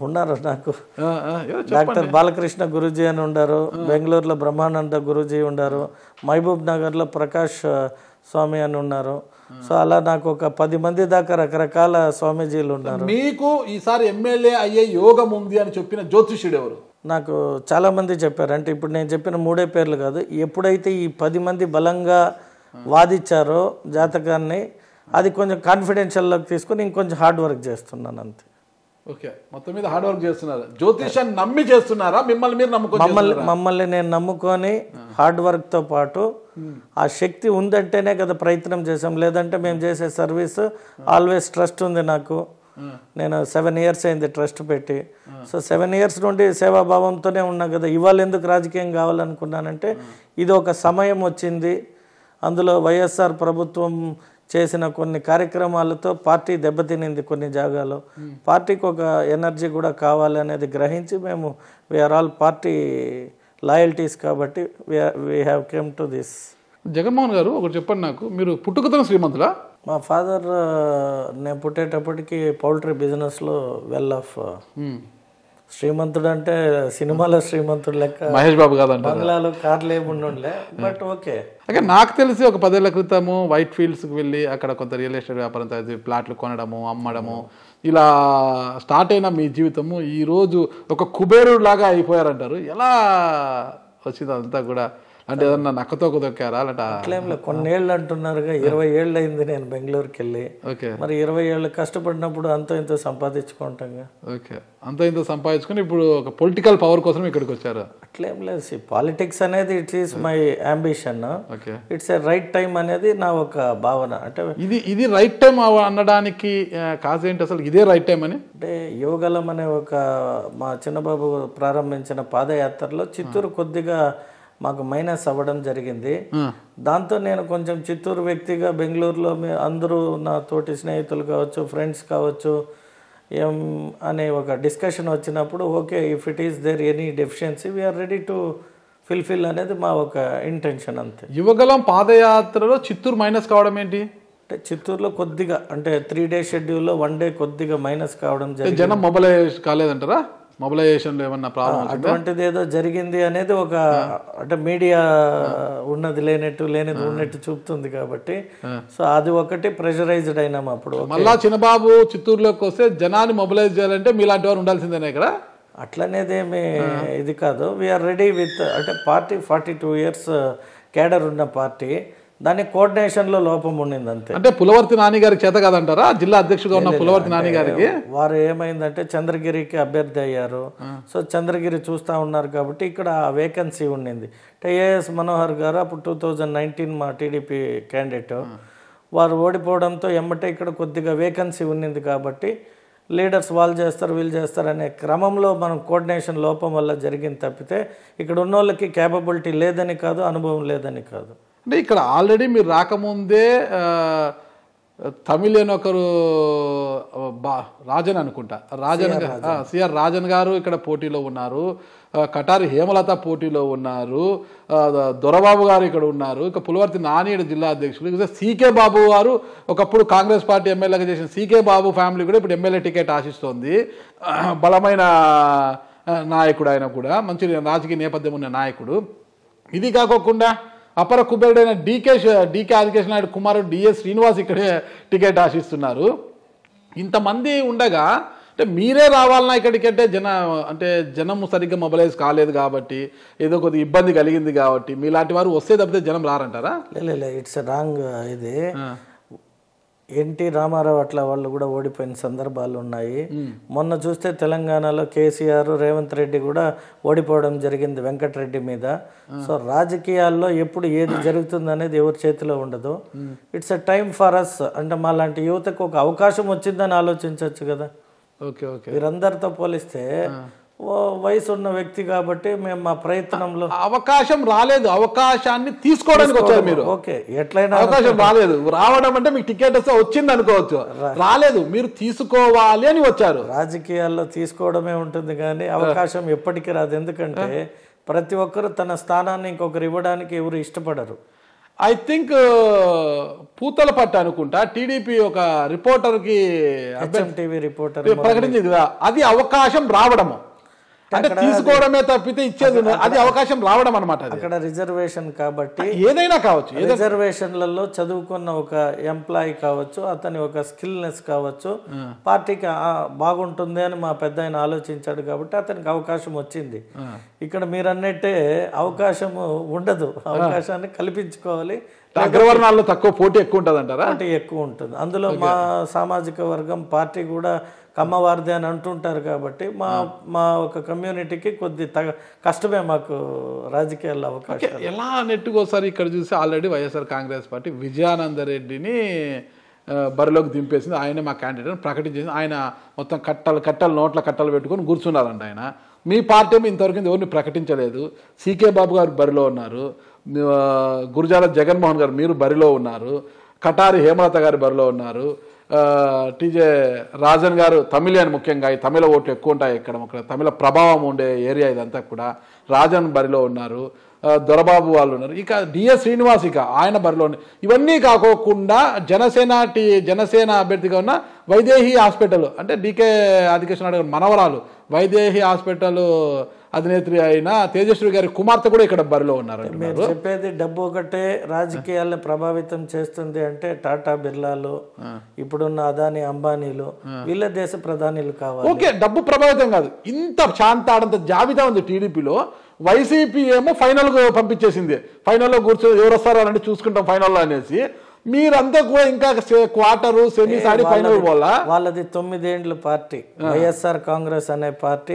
ఉన్నారు నాకు ఆ, ఆ, ఎవరో చెప్పండి. డాక్టర్ బాలకృష్ణ గురూజీ అని ఉండారు బెంగళూరులో బ్రహ్మానంద గురూజీ ఉండారు మహబూబ్ నగర్లో ప్రకాష్ ఆ, స్వామి అని ఉన్నారు సో అలా నాకు ఒక పది మంది దాకా రకరకాల స్వామీజీలు ఉన్నారు మీకు ఈసారి ఎమ్మెల్యే అయ్యే యోగం ఉంది అని చెప్పిన జ్యోతిష్యుడు ఎవరు నాకు చాలా మంది చెప్పారు అంటే ఇప్పుడు నేను చెప్పిన మూడే పేర్లు కాదు ఎప్పుడైతే ఈ పది మంది బలంగా వాదిచ్చారో జాతకాన్ని అది కొంచెం కాన్ఫిడెన్షియల్లోకి తీసుకుని ఇంకొంచెం హార్డ్ వర్క్ చేస్తున్నాను అంతే ఓకే మొత్తం మీద హార్డ్ వర్క్ చేస్తున్నారు జ్యోతిషాన్ని నమ్మి చేస్తున్నారా మిమ్మల్ని మీరు నమ్ముకొని మమ్మల్ని మమ్మల్ని నేను నమ్ముకొని హార్డ్ వర్క్తో పాటు ఆ శక్తి ఉందంటేనే కదా ప్రయత్నం చేసాం లేదంటే మేము చేసే సర్వీస్ ఆల్వేస్ ట్రస్ట్ ఉంది నాకు నేను సెవెన్ ఇయర్స్ అయింది ట్రస్ట్ పెట్టి సో సెవెన్ ఇయర్స్ నుండి సేవాభావంతోనే ఉన్నా కదా ఇవాళ ఎందుకు రాజకీయం కావాలనుకున్నానంటే ఇది ఒక సమయం వచ్చింది అందులో వైఎస్ఆర్ ప్రభుత్వం చేసిన కొన్ని కార్యక్రమాలతో పార్టీ దెబ్బతినింది కొన్ని జాగాలో పార్టీకి ఒక ఎనర్జీ కూడా కావాలి అనేది గ్రహించి మేము వీఆర్ ఆల్ పార్టీ లాయల్టీస్ కాబట్టి we have came to this Jaganmohan garu ఒకటి చెప్పండి నాకు మీరు పుట్టుకతోనే శ్రీమంతులా మా ఫాదర్ నేను పుట్టేటప్పటికి పౌల్ట్రీ బిజినెస్లో వెల్ ఆఫ్ శ్రీమంతుడు అంటే సినిమాలో శ్రీమంతుడు లెక్క మహేష్ బాబు కాదంట బంగ్లాలో కార్లు ఏముండుండలే బట్ ఓకే ఓకే నాకు తెలిసి ఒక పదేళ్ల క్రితము వైట్ ఫీల్డ్స్కి వెళ్ళి అక్కడ కొంత రియల్ ఎస్టేట్ వ్యాపారం చేసి ప్లాట్లు కొనడము అమ్మడము ఇలా స్టార్ట్ అయిన మీ జీవితము ఈ రోజు ఒక కుబేరుడు లాగా అయిపోయారంటారు ఎలా వచ్చింది అంతా కూడా అంటే ఏదన్నా నక్కతో దొక్కారా అలాంటి అట్లేంలే కొన్నేళ్ళు అంటున్నారుగా ఇరవై ఏళ్ళు అయింది నేను బెంగళూరుకి వెళ్ళి ఓకే మరి ఇరవై ఏళ్ళు కష్టపడినప్పుడు అంతో ఇంతో సంపాదించుకుంటాంగా ఓకే అంత ఇంత సంపాదించుకుని ఇప్పుడు ఒక పొలిటికల్ పవర్ కోసం ఇక్కడికి వచ్చారు అట్లేం లేదు పాలిటిక్స్ అనేది it is my ambition okay it's a right time అనేది నా ఒక భావన అంటే ఇది ఇది రైట్ టైం అనడానికి కాజ్ ఏంటి అసలు ఇదే రైట్ టైం అని అంటే యోగలం అనే ఒక మా చిన్నబాబు ప్రారంభించిన పాదయాత్రలో చిత్తూరు కొద్దిగా మాకు మైనస్ అవ్వడం జరిగింది దాంతో నేను కొంచెం చిత్తూరు వ్యక్తిగా బెంగళూరులో మీ అందరూ నా తోటి స్నేహితులు కావచ్చు ఫ్రెండ్స్ కావచ్చు ఏం అనే ఒక డిస్కషన్ వచ్చినప్పుడు okay if it is there any deficiency we are ready to fulfil అనేది మా ఒక ఇంటెన్షన్ అంతే యువగలం పాదయాత్రలో చిత్తూరు మైనస్ కావడం ఏంటి అంటే చిత్తూరులో కొద్దిగా అంటే త్రీ డే షెడ్యూల్లో వన్ డే కొద్దిగా మైనస్ కావడం జరిగింది జనం మొబలైజ్ కాలేదంటారా మొబలైజేషన్లో ఏమన్నా ప్రాబ్లం అటువంటిది ఏదో జరిగింది అనేది ఒక అంటే మీడియా ఉన్నది లేనట్టు లేనిది ఉన్నట్టు చూపుతుంది కాబట్టి సో అది ఒకటి ప్రెషరైజ్డ్ అయినాం అప్పుడు మళ్ళా చిన్నబాబు చిత్తూరులోకి వస్తే జనాన్ని మొబలైజ్ చేయాలంటే మీలాంటి వారు ఉండాల్సిందేనా ఇక్కడ అట్లనేదేమి ఇది కాదు వీఆర్ రెడీ విత్ అంటే party forty two years cadre ఉన్న పార్టీ దాని కోఆర్డినేషన్లో లోపం ఉండింది అంతే అంటే పులవర్తి నాని గారికి చేత కాదంటారా జిల్లా అధ్యక్షుడిగా ఉన్న పులవర్తి నాని గారికి వారు ఏమైందంటే చంద్రగిరికి అభ్యర్థి అయ్యారు సో చంద్రగిరి చూస్తూ ఉన్నారు కాబట్టి ఇక్కడ వేకెన్సీ ఉండింది అంటే ఏఎస్ మనోహర్ గారు అప్పుడు టూ థౌజండ్ నైన్టీన్ మా టీడీపీ క్యాండిడేట్ వారు ఓడిపోవడంతో ఎమ్మటే ఇక్కడ కొద్దిగా వేకెన్సీ ఉన్నింది కాబట్టి లీడర్స్ వాళ్ళు చేస్తారు వీళ్ళు చేస్తారు అనే క్రమంలో మనం కోఆర్డినేషన్ లోపం వల్ల జరిగింది తప్పితే ఇక్కడ ఉన్న వాళ్ళకి క్యాపబిలిటీ లేదని కాదు అనుభవం లేదని కాదు అంటే ఇక్కడ ఆల్రెడీ మీరు రాకముందే ఆ, తమిళియన్ ఒకరు ఆ, బా రాజన్ అనుకుంటా రాజన్ సిఆర్ రాజన్ గారు ఇక్కడ పోటీలో ఉన్నారు ఆ, కటారి హేమలత పోటీలో ఉన్నారు ఆ, దొరబాబు గారు ఇక్కడ ఉన్నారు ఇక పులవర్తి నాని ఈడ జిల్లా అధ్యక్షులు ఇక సీకే బాబు గారు ఒకప్పుడు కాంగ్రెస్ పార్టీ ఎమ్మెల్యేగా చేసిన సీకే బాబు ఫ్యామిలీ కూడా ఇప్పుడు ఎమ్మెల్యే టికెట్ ఆశిస్తోంది ఆ, బలమైన ఆ, నాయకుడు ఆయన కూడా మంచి రాజకీయ నేపథ్యం ఉన్న నాయకుడు ఇది కాకోకుండా అపర కుబేరుడైన డీకే డీకే ఆదికేశ్ నాయుడు కుమారుడు డిఎస్ శ్రీనివాస్ ఇక్కడే టికెట్ ఆశిస్తున్నారు ఇంతమంది ఉండగా అంటే మీరే రావాలన్నా ఇక్కడికి అంటే జన అంటే జనం సరిగ్గా మొబలైజ్ కాలేదు కాబట్టి ఏదో కొద్దిగా ఇబ్బంది కలిగింది కాబట్టి మీలాంటి వారు వస్తే తప్పితే జనం రారంటారా లే ఇట్స్ రాంగ్ ఇది ఎన్టీ రామారావు అట్లా వాళ్ళు కూడా ఓడిపోయిన సందర్భాలు ఉన్నాయి మొన్న చూస్తే తెలంగాణలో కేసీఆర్ రేవంత్ రెడ్డి కూడా ఓడిపోవడం జరిగింది వెంకటరెడ్డి మీద సో రాజకీయాల్లో ఎప్పుడు ఏది జరుగుతుంది అనేది ఎవరి చేతిలో ఉండదు it's a time for us అంటే మా లాంటి యువతకు ఒక అవకాశం వచ్చిందని ఆలోచించవచ్చు కదా ఓకే ఓకే వీరందరితో పోలిస్తే ఓ వయసు ఉన్న వ్యక్తి కాబట్టి మేము మా ప్రయత్నంలో అవకాశం రాలేదు అవకాశాన్ని తీసుకోవడానికి వచ్చారు మీరు ఓకే ఎట్లయినా అవకాశం రాలేదు రావడం అంటే మీకు టికెట్ వస్తే వచ్చింది అనుకోవచ్చు రాలేదు మీరు తీసుకోవాలి అని వచ్చారు రాజకీయాల్లో తీసుకోవడమే ఉంటుంది కానీ అవకాశం ఎప్పటికీ రాదు ఎందుకంటే ప్రతి ఒక్కరు తన స్థానాన్ని ఇంకొకరు ఇవ్వడానికి ఎవరు ఇష్టపడరు ఐ థింక్ పూతల పట్టు అనుకుంటా టీడీపీ ఒక రిపోర్టర్కి హెచ్ఎంటీవీ రిపోర్టర్ ప్రకటించింది కదా అది అవకాశం రావడము అంటే తీసుకోవడమే తప్పితే ఇచ్చేది ఉండదు. అది అవకాశం రావడం అనమాట అది అక్కడ రిజర్వేషన్ కాబట్టి ఏదైనా కావచ్చు ఏదో రిజర్వేషన్లలో చదువుకున్న ఒక ఎంప్లాయీ కావచ్చు అతని ఒక స్కిల్నెస్ కావచ్చు పార్టీకి ఆ, బాగుంటుంది అని మా పెద్ద ఆయన ఆలోచించాడు కాబట్టి అతనికి అవకాశం వచ్చింది ఇక్కడ మీరు అన్నట్టే అవకాశము ఉండదు అవకాశాన్ని కల్పించుకోవాలి అగ్రవర్ణాల్లో తక్కువ పోటీ ఎక్కువ ఉంటుంది అంటారా పార్టీ ఎక్కువ ఉంటుంది అందులో మా సామాజిక వర్గం పార్టీ కూడా కమ్మవారిది అని అంటుంటారు కాబట్టి మా మా ఒక కమ్యూనిటీకి కొద్ది తగ కష్టమే మాకు రాజకీయాల్లో అవకాశం ఎలా నెట్టుకోసారి ఇక్కడ చూసి already YSR Congress party Vijayananda రెడ్డిని ఆ, బరిలోకి దింపేసింది ఆయనే మా క్యాండిడేట్ ప్రకటించేసింది ఆయన మొత్తం కట్టలు కట్టలు నోట్ల కట్టలు పెట్టుకొని కూర్చున్నారంట ఆయన మీ పార్టీ ఏమో ఇంతవరకు ఎవరిని ప్రకటించలేదు సీకే బాబు గారు బరిలో ఉన్నారు మీ, ఆ, గురుజాల జగన్మోహన్ గారు మీరు బరిలో ఉన్నారు కటారి హేమలత గారు బరిలో ఉన్నారు ఆ, టీజే రాజన్ గారు తమిళియన్ ముఖ్యంగా ఈ తమిళ ఓట్లు ఎక్కువ ఉంటాయి ఇక్కడ ఒక తమిళ ప్రభావం ఉండే ఏరియా ఇదంతా కూడా రాజన్ బరిలో ఉన్నారు ఆ, దొరబాబు వాళ్ళు ఉన్నారు ఇక డిఎస్ శ్రీనివాస్ ఇక ఆయన బరిలో ఉన్నారు ఇవన్నీ కాకోకుండా జనసేన టీ జనసేన అభ్యర్థిగా ఉన్న వైదేహి హాస్పిటల్ అంటే డికే ఆదికృష్ణ గారి మనవరాలు వైదేహి హాస్పిటల్ అధినేత్రి అయిన తేజస్వి గారి కుమార్తె కూడా ఇక్కడ బరిలో ఉన్నారు అంటున్నారు. మీరు చెప్పేది డబ్బు ఒకటే రాజకీయాలను ప్రభావితం చేస్తుంది అంటే టాటా బిర్లాలు ఇప్పుడున్న అదాని అంబానీలు వీళ్ళ దేశ ప్రధానిలు కావాలి ఓకే డబ్బు ప్రభావితం కాదు ఇంత శాంతాడంత జాబితా ఉంది టీడీపీలో వైసీపీ ఏమో ఫైనల్ పంపించేసింది ఫైనల్లో కూర్చొని ఎవరు వస్తారో అని చూసుకుంటాం ఫైనల్లో అనేసి మీరంతా కూడా ఇంకా క్వార్టర్ సెమీస్ ఆడి ఫైనల్ పోవాల వాళ్ళది తొమ్మిదేండ్ల పార్టీ వైఎస్ఆర్ కాంగ్రెస్ అనే పార్టీ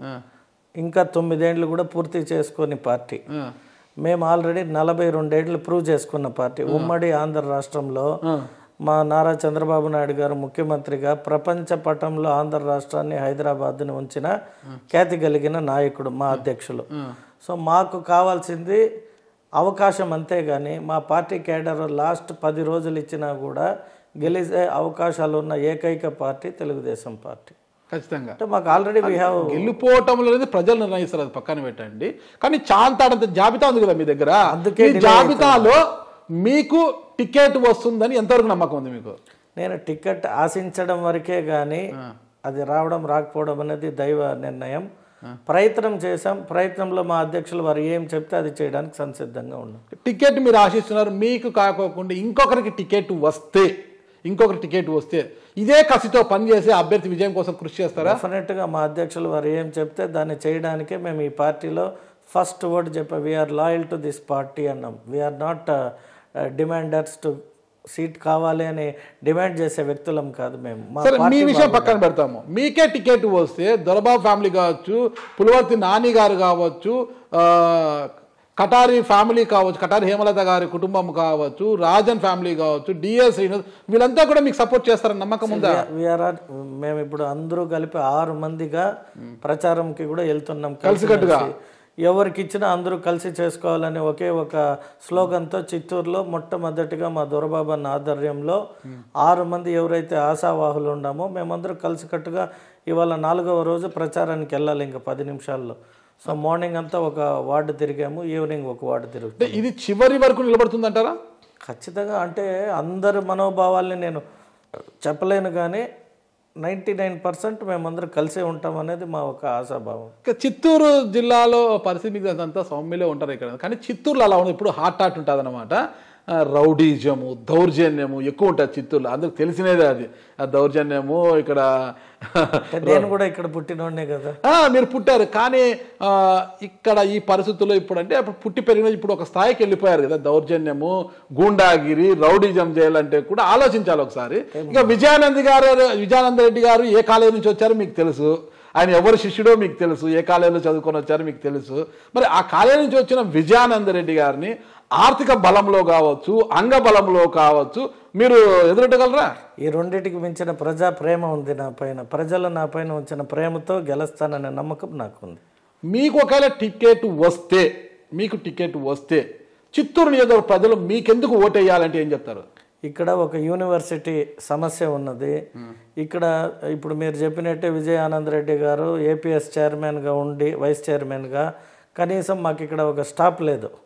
ఇంకా తొమ్మిదేండ్లు కూడా పూర్తి చేసుకొని పార్టీ మేము ఆల్రెడీ నలభై రెండేళ్లు ప్రూవ్ చేసుకున్న పార్టీ ఉమ్మడి ఆంధ్ర రాష్ట్రంలో మా నారా చంద్రబాబు నాయుడు గారు ముఖ్యమంత్రిగా ప్రపంచ పటంలో ఆంధ్ర రాష్ట్రాన్ని హైదరాబాద్ని ఉంచిన ఖ్యాతి కలిగిన నాయకుడు మా అధ్యక్షులు సో మాకు కావాల్సింది అవకాశం అంతేగాని మా పార్టీ కేడర్ లాస్ట్ పది రోజులు ఇచ్చినా కూడా గెలిచే అవకాశాలు ఉన్న ఏకైక పార్టీ తెలుగుదేశం పార్టీ ఖచ్చితంగా అంటే మాకు ఆల్రెడీ వీ హ్యావ్ గెలుపోవటం అనేది ప్రజలు నిర్ణయిస్తారు అది పక్కన పెట్టండి కానీ చాంతాడంత జాబితా ఉంది కదా మీ దగ్గర అందుకే ఈ జాబితాలో మీకు టికెట్ వస్తుందని ఎంతవరకు నమ్మకం ఉంది మీకు నేను టికెట్ ఆశించడం వరకే కానీ అది రావడం రాకపోవడం అనేది దైవ నిర్ణయం ప్రయత్నం చేశాం ప్రయత్నంలో మా అధ్యక్షులు వారు ఏం చెప్తే అది చేయడానికి సంసిద్ధంగా ఉన్నాం టికెట్ మీరు ఆశిస్తున్నారు మీకు కాకోకుండా ఇంకొకరికి టికెట్ వస్తే ఇంకొకరి టికెట్ వస్తే ఇదే కసితో పనిచేసే అభ్యర్థి విజయం కోసం కృషి చేస్తారా డెఫినెట్గా మా అధ్యక్షులు వారు ఏం చెప్తే దాన్ని చేయడానికే మేము ఈ పార్టీలో ఫస్ట్ వర్డ్ చెప్పాం we are loyal to this party అన్నాం we are not demanders to seat కావాలి అని డిమాండ్ చేసే వ్యక్తులం కాదు మేము మా సరే మీ పార్టీ విషయం పక్కన పెడతాము మీకే టికెట్ వస్తే దొరబాబు ఫ్యామిలీ కావచ్చు పులివర్తి నాని గారు కావచ్చు ఆ, కటారి ఫ్యామిలీ కావచ్చు కటారి హేమలత గారి కుటుంబం కావచ్చు రాజన్ ఫ్యామిలీ కావచ్చు డిఎస్ శ్రీనివాస్ వీళ్ళంతా కూడా మీకు సపోర్ట్ చేస్తారని నమ్మకం ఉందా వీఆర్ మేము ఇప్పుడు అందరూ కలిపి ఆరు మందిగా ప్రచారంకి కూడా వెళ్తున్నాం కలిసికట్టుగా. కలిసి. ఎవరికి ఇచ్చినా అందరూ కలిసి చేసుకోవాలనే ఒకే ఒక స్లోగన్తో చిత్తూరులో మొట్టమొదటిగా మా దొరబాబు అన్న ఆధ్వర్యంలో ఆరు మంది ఎవరైతే ఆశావాహులు ఉన్నామో మేమందరూ కలిసికట్టుగా ఇవాళ నాలుగవ రోజు ప్రచారానికి వెళ్ళాలి ఇంకా పది నిమిషాల్లో సో మార్నింగ్ అంతా ఒక వార్డు తిరిగాము ఈవినింగ్ ఒక వార్డు తిరుగుతాం అంటే ఇది చివరి వరకు నిలబడుతుందంటారా ఖచ్చితంగా అంటే అందరి మనోభావాల్ని నేను చెప్పలేను కానీ నైంటీ నైన్ పర్సెంట్ మేమందరం కలిసే ఉంటాం అనేది మా ఒక ఆశాభావం ఇక చిత్తూరు జిల్లాలో పరిస్థితి మీకు అంతా సౌమ్యలే ఉంటారు ఇక్కడ కానీ చిత్తూరులో అలా ఉండదు ఇప్పుడు హాట్ హాట్ ఉంటుంది అనమాట రౌడీజము దౌర్జన్యము ఎక్కువ ఉంటుంది చిత్తూరులో అందరికి తెలిసినదే అది ఆ దౌర్జన్యము ఇక్కడ అంటే నేను కూడా ఇక్కడ పుట్టినోడ్నే కదా ఆ, మీరు పుట్టారు కానీ ఆ, ఇక్కడ ఈ పరిస్థితుల్లో ఇప్పుడు అంటే అప్పుడు పుట్టి పెరిగిన ఇప్పుడు ఒక స్థాయికి వెళ్ళిపోయారు కదా దౌర్జన్యము గూండాగిరి రౌడీజం చేయాలంటే కూడా ఆలోచించాలి ఒకసారి ఇక విజయానంద్ గారు విజయానంద రెడ్డి గారు ఏ కాలేజీ నుంచి వచ్చారో మీకు తెలుసు ఆయన ఎవరు శిష్యుడో మీకు తెలుసు ఏ కాలేజీలో చదువుకొని వచ్చారో మీకు తెలుసు మరి ఆ కాలేజీ నుంచి వచ్చిన విజయానంద రెడ్డి గారిని ఆర్థిక బలంలో కావచ్చు అంగ బలంలో కావచ్చు మీరు ఎదురొట్టగలరా ఈ రెండింటికి మించిన ప్రజా ప్రేమ ఉంది నా పైన ప్రజలు నా పైన ఉంచిన ప్రేమతో గెలుస్తాననే నమ్మకం నాకుంది మీకు ఒకవేళ టికెట్ వస్తే మీకు టికెట్ వస్తే చిత్తూరు నియోజకవర్గ ప్రజలు మీకెందుకు ఓటేయాలంటే ఏం చెప్తారు ఇక్కడ ఒక యూనివర్సిటీ సమస్య ఉన్నది ఇక్కడ ఇప్పుడు మీరు చెప్పినట్టే విజయ ఆనంద్ రెడ్డి గారు ఏపీఎస్ చైర్మన్గా ఉండి వైస్ చైర్మన్గా కనీసం మాకు ఇక్కడ ఒక స్టాప్ లేదు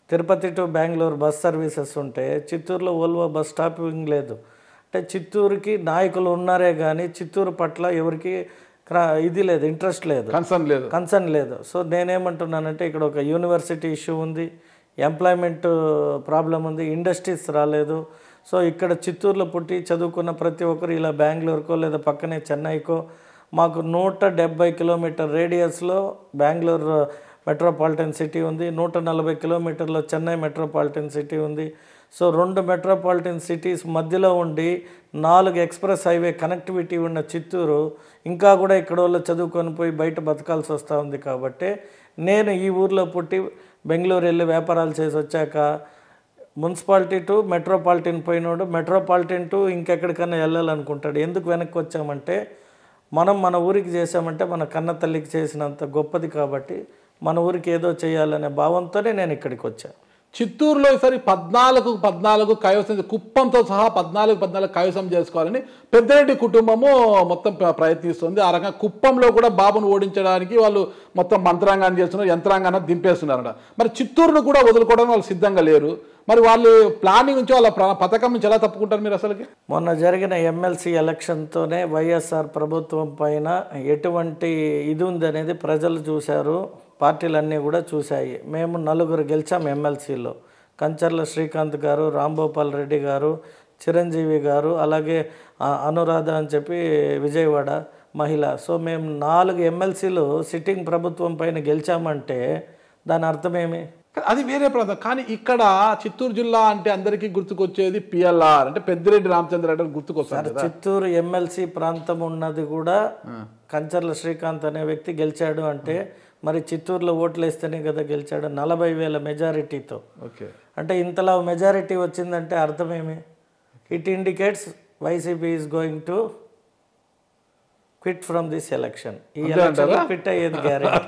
Tirupati to Bengaluru bus services ఉంటే చిత్తూరులో ఓల్వో బస్ స్టాపింగ్ లేదు అంటే చిత్తూరుకి నాయకులు ఉన్నారే కానీ చిత్తూరు పట్ల ఎవరికి క్రా- ఇది లేదు ఇంట్రెస్ట్ లేదు కన్సర్న్ లేదు కన్సర్న్ లేదు సో నేనేమంటున్నానంటే ఇక్కడ ఒక యూనివర్సిటీ ఇష్యూ ఉంది ఎంప్లాయ్మెంట్ ప్రాబ్లం ఉంది ఇండస్ట్రీస్ రాలేదు సో ఇక్కడ చిత్తూరులో పుట్టి చదువుకున్న ప్రతి ఒక్కరు ఇలా బెంగళూరుకో లేదా పక్కనే చెన్నైకో మాకు నూట డెబ్బై కిలోమీటర్ రేడియస్లో బెంగళూరు మెట్రోపాలిటన్ సిటీ ఉంది నూట నలభై కిలోమీటర్లో చెన్నై మెట్రోపాలిటన్ సిటీ ఉంది సో రెండు మెట్రోపాలిటన్ సిటీస్ మధ్యలో ఉండి నాలుగు ఎక్స్ప్రెస్ హైవే కనెక్టివిటీ ఉన్న చిత్తూరు ఇంకా కూడా ఇక్కడ వాళ్ళు చదువుకొని పోయి బయట బతకాల్సి వస్తూ ఉంది కాబట్టి నేను ఈ ఊర్లో పుట్టి బెంగళూరు వెళ్ళి వ్యాపారాలు చేసి వచ్చాక మున్సిపాలిటీ టు మెట్రోపాలిటన్ పోయినోడు మెట్రోపాలిటన్ టు ఇంకెక్కడికైనా వెళ్ళాలనుకుంటాడు ఎందుకు వెనక్కి వచ్చామంటే మనం మన ఊరికి చేసామంటే మన కన్న తల్లికి చేసినంత గొప్పది కాబట్టి మన ఊరికి ఏదో చేయాలనే భావంతోనే నేను ఇక్కడికి వచ్చాను చిత్తూరులో ఈసారి పద్నాలుగు పద్నాలుగు కైవసం కుప్పంతో సహా పద్నాలుగు పద్నాలుగు కైవసం చేసుకోవాలని పెద్దిరెడ్డి కుటుంబము మొత్తం ప్ర- ప్రయత్నిస్తుంది ఆ రకంగా కుప్పంలో కూడా బాబును ఓడించడానికి వాళ్ళు మొత్తం మంత్రాంగాన్ని చేస్తున్నారు యంత్రాంగాన్ని దింపేస్తున్నారట మరి చిత్తూరును కూడా వదులుకోవడానికి వాళ్ళు సిద్ధంగా లేరు మరి వాళ్ళు ప్లానింగ్ నుంచి వాళ్ళ ప్ర- పథకం నుంచి ఎలా తప్పుకుంటారు మీరు అసలుకి మొన్న జరిగిన ఎమ్మెల్సీ ఎలక్షన్తోనే వైఎస్ఆర్ ప్రభుత్వం పైన ఎటువంటి ఇది ఉందనేది ప్రజలు చూశారు పార్టీలన్నీ కూడా చూశాయి మేము నలుగురు గెలిచాం ఎమ్మెల్సీలో కంచర్ల శ్రీకాంత్ గారు రాంభూపాల్ రెడ్డి గారు చిరంజీవి గారు అలాగే ఆ, అనురాధ అని చెప్పి విజయవాడ మహిళ సో మేము నాలుగు ఎమ్మెల్సీలు సిట్టింగ్ ప్రభుత్వం పైన గెలిచామంటే దాని అర్థమేమి అది వేరే ప్రాంతం కానీ ఇక్కడ చిత్తూరు జిల్లా అంటే అందరికీ గుర్తుకొచ్చేది పిఎల్ఆర్ అంటే పెద్దిరెడ్డి రామచంద్ర రెడ్డి గుర్తుకొస్తారు కదా చిత్తూరు ఎమ్మెల్సీ ప్రాంతం ఉన్నది కూడా కంచర్ల శ్రీకాంత్ అనే వ్యక్తి గెలిచాడు అంటే మరి చిత్తూరులో ఓట్లు వేస్తేనే కదా గెలిచాడు నలభై వేల మెజారిటీతో ఓకే అంటే ఇంతలా మెజారిటీ వచ్చిందంటే అర్థమేమి it indicates YCP is going to quit from this election ఈ ఎలక్షన్ క్విట్ అయ్యేది గ్యారెంటీ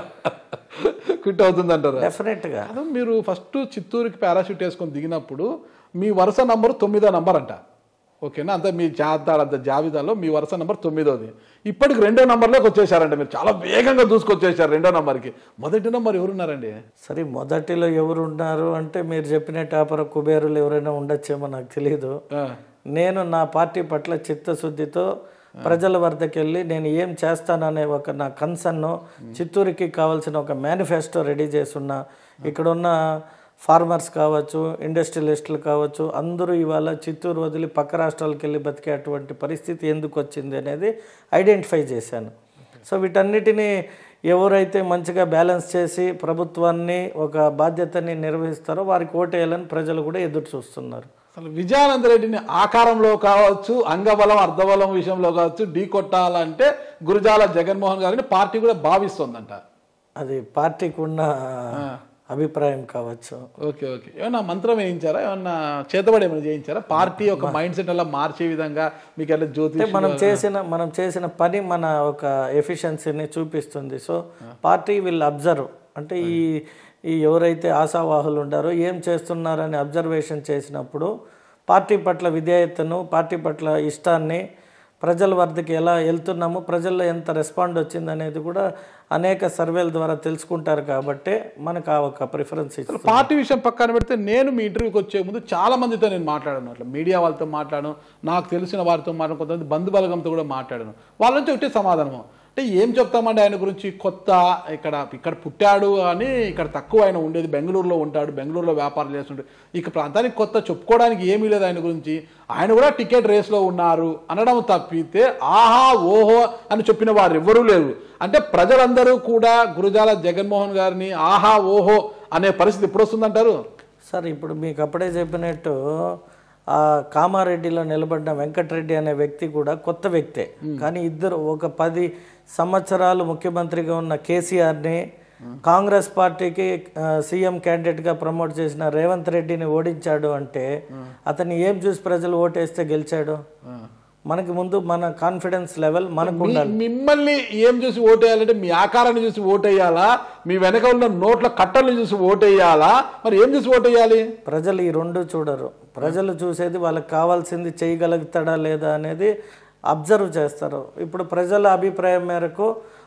క్విట్ అవుతుందంటారు డెఫినెట్గా కాదు మీరు ఫస్ట్ చిత్తూరుకి పారాషూట్ వేసుకొని దిగినప్పుడు మీ వరుస నంబర్ తొమ్మిదో నంబర్ అంట ఓకేనా అంత మీ జాబితా అంత జాబితాలో మీ వరుస నంబర్ తొమ్మిదోది ఇప్పటికి రెండో నంబర్లోకి వచ్చేసారంట మీరు చాలా వేగంగా దూసుకొచ్చేసారు రెండో నంబర్కి మొదటి నంబర్ ఎవరున్నారండి సరే మొదటిలో ఎవరు ఉన్నారు అంటే మీరు చెప్పిన టాపర కుబేరులు ఎవరైనా ఉండొచ్చేమో నాకు తెలియదు ఆ, నేను నా పార్టీ పట్ల చిత్తశుద్ధితో ప్రజల వద్దకు వెళ్ళి నేను ఏం చేస్తాననే ఒక నా కన్సర్న్ చిత్తూరుకి కావాల్సిన ఒక మేనిఫెస్టో రెడీ చేసున్నా ఇక్కడున్న ఫార్మర్స్ కావచ్చు ఇండస్ట్రియలిస్టులు కావచ్చు అందరూ ఇవాళ చిత్తూరు వదిలి పక్క రాష్ట్రాలకు వెళ్ళి బతికేటువంటి పరిస్థితి ఎందుకు వచ్చింది అనేది ఐడెంటిఫై చేశాను సో వీటన్నిటిని ఎవరైతే మంచిగా బ్యాలెన్స్ చేసి ప్రభుత్వాన్ని ఒక బాధ్యతని నిర్వహిస్తారో వారికి ఓటేయాలని ప్రజలు కూడా ఎదురు చూస్తున్నారు అసలు విజయానంద రెడ్డిని ఆకారంలో కావచ్చు అంగబలం అర్ధబలం విషయంలో కావచ్చు ఢీ కొట్టాలంటే గురుజాల జగన్మోహన్ గారిని పార్టీ కూడా భావిస్తుందంట అది పార్టీకి ఉన్న అభిప్రాయం కావచ్చు ఓకే ఓకే ఏమన్నా మంత్రం వేయించారా ఏమన్నా చేతబడి ఏమైనా చేయించారా పార్టీ ఒక మైండ్ సెట్ అలా మార్చే విధంగా మీకు ఎలా జ్యోతి అంటే మనం చేసిన మనం చేసిన పని మన ఒక ఎఫిషియన్సీని చూపిస్తుంది సో పార్టీ విల్ అబ్జర్వ్ అంటే ఈ ఈ ఎవరైతే ఆశావాహులు ఉండారో ఏం చేస్తున్నారని అబ్జర్వేషన్ చేసినప్పుడు పార్టీ పట్ల విధేయతను పార్టీ పట్ల ఇష్టాన్ని ప్రజల వద్దకు ఎలా వెళ్తున్నాము ప్రజల్లో ఎంత రెస్పాండ్ వచ్చింది అనేది కూడా అనేక సర్వేల ద్వారా తెలుసుకుంటారు కాబట్టి మనకు ఆ ఒక ప్రిఫరెన్స్ ఇస్తుంది పార్టీ విషయం పక్కన పెడితే నేను మీ ఇంటర్వ్యూకి వచ్చే ముందు చాలా మందితో నేను మాట్లాడాను అట్లా మీడియా వాళ్ళతో మాట్లాడాను నాకు తెలిసిన వారితో మాట్లాడు కొంతమంది బంధు బలగంతో కూడా మాట్లాడాను వాళ్ళ నుంచి ఒకటే సమాధానము అంటే ఏం చెప్తామండి ఆయన గురించి కొత్త ఇక్కడ ఇక్కడ పుట్టాడు అని ఇక్కడ తక్కువ ఆయన ఉండేది బెంగళూరులో ఉంటాడు బెంగళూరులో వ్యాపారం చేస్తుంటాడు ఇక ప్రాంతానికి కొత్త చెప్పుకోవడానికి ఏమీ లేదు ఆయన గురించి ఆయన కూడా టికెట్ రేస్లో ఉన్నారు అనడం తప్పితే ఆహా ఓహో అని చెప్పిన వారు ఎవ్వరూ లేరు అంటే ప్రజలందరూ కూడా గురుజాల జగన్మోహన్ గారిని ఆహా ఓహో అనే పరిస్థితి ఎప్పుడు వస్తుందంటారు సార్ ఇప్పుడు మీకు అప్పుడే చెప్పినట్టు ఆ కామారెడ్డిలో నిలబడిన వెంకటరెడ్డి అనే వ్యక్తి కూడా కొత్త వ్యక్తే కానీ ఇద్దరు ఒక పది సంవత్సరాలు ముఖ్యమంత్రిగా ఉన్న కేసీఆర్ని కాంగ్రెస్ పార్టీకి ఆ, సీఎం క్యాండిడేట్గా ప్రమోట్ చేసిన రేవంత్ రెడ్డిని ఓడించాడు అంటే అతన్ని ఏం చూసి ప్రజలు ఓటేస్తే గెలిచాడు మనకి ముందు మన కాన్ఫిడెన్స్ లెవెల్ మనకు ఉండాలి మీ- మిమ్మల్ని ఏం చూసి ఓటేయాలంటే మీ ఆకారాన్ని చూసి ఓటేయాలా మీ వెనక ఉన్న నోట్ల కట్టలను చూసి ఓటేయాలా మరి ఏం చూసి ఓటేయాలి ప్రజలు ఈ రెండు చూడరు ప్రజలు చూసేది వాళ్ళకి కావాల్సింది చేయగలుగుతాడా లేదా అనేది అబ్జర్వ్ చేస్తారు ఇప్పుడు ప్రజల అభిప్రాయం మేరకు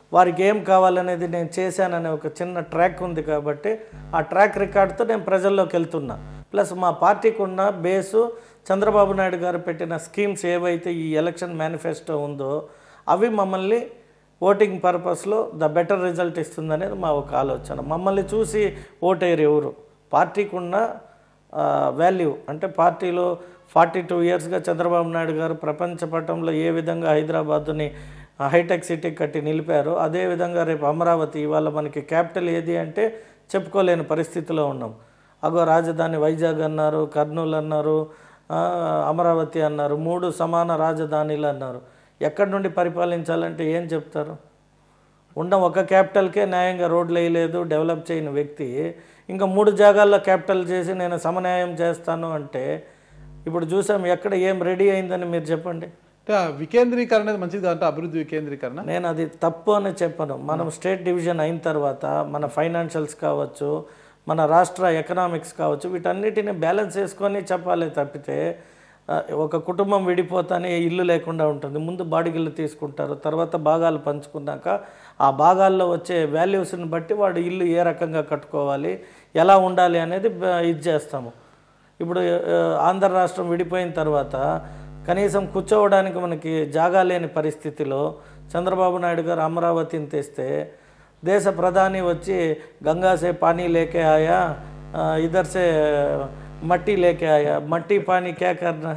వారికి ఏం కావాలనేది నేను చేశాననే ఒక చిన్న ట్రాక్ ఉంది కాబట్టి ఆ ట్రాక్ రికార్డ్తో నేను ప్రజల్లోకి వెళ్తున్నా ప్లస్ మా పార్టీకి ఉన్న బేసు చంద్రబాబు నాయుడు గారు పెట్టిన స్కీమ్స్ ఏవైతే ఈ ఎలక్షన్ మేనిఫెస్టో ఉందో అవి మమ్మల్ని ఓటింగ్ పర్పస్లో ద బెటర్ రిజల్ట్ ఇస్తుందనేది మా ఒక ఆలోచన మమ్మల్ని చూసి ఓటేరు ఎవరు పార్టీకి ఉన్న వాల్యూ అంటే పార్టీలో ఫార్టీ టూ ఇయర్స్గా చంద్రబాబు నాయుడు గారు ప్రపంచ పటంలో ఏ విధంగా హైదరాబాద్ని హైటెక్ సిటీ కట్టి నిలిపారో అదేవిధంగా రేపు అమరావతి ఇవాళ మనకి క్యాపిటల్ ఏది అంటే చెప్పుకోలేని పరిస్థితిలో ఉన్నాం అగో రాజధాని వైజాగ్ అన్నారు కర్నూలు అన్నారు ఆ, అమరావతి అన్నారు మూడు సమాన రాజధానిలు అన్నారు ఎక్కడి నుండి పరిపాలించాలంటే ఏం చెప్తారు ఉన్న ఒక క్యాపిటల్కే న్యాయంగా రోడ్లు వేయలేదు డెవలప్ చేయని వ్యక్తి ఇంకా మూడు జాగాల్లో క్యాపిటల్ చేసి నేను సమన్యాయం చేస్తాను అంటే ఇప్పుడు చూసాం ఎక్కడ ఏం రెడీ అయిందని మీరు చెప్పండి అంటే ఆ వికేంద్రీకరణ అనేది మంచిది కాదంటే అభివృద్ధి వికేంద్రీకరణ నేను అది తప్పు అని చెప్పను మనం స్టేట్ డివిజన్ అయిన తర్వాత మన ఫైనాన్షియల్స్ కావచ్చు మన రాష్ట్ర ఎకనామిక్స్ కావచ్చు వీటన్నిటిని బ్యాలెన్స్ చేసుకొని చెప్పాలి తప్పితే ఆ, ఒక కుటుంబం విడిపోతానే ఇల్లు లేకుండా ఉంటుంది ముందు బాడిగిల్లు తీసుకుంటారు తర్వాత భాగాలు పంచుకున్నాక ఆ భాగాల్లో వచ్చే వాల్యూస్ని బట్టి వాడు ఇల్లు ఏ రకంగా కట్టుకోవాలి ఎలా ఉండాలి అనేది బ- ఇది చేస్తాము ఇప్పుడు ఆ, ఆంధ్ర రాష్ట్రం విడిపోయిన తర్వాత కనీసం కూర్చోవడానికి మనకి జాగా లేని పరిస్థితిలో చంద్రబాబు నాయుడు గారు అమరావతిని తెస్తే దేశ ప్రధాని వచ్చి గంగాసే పానీ లేకే ఆయా ఆ, ఇధర్ సే మట్టి లేకే ఆయా మట్టి పానీ క్యా కర్నా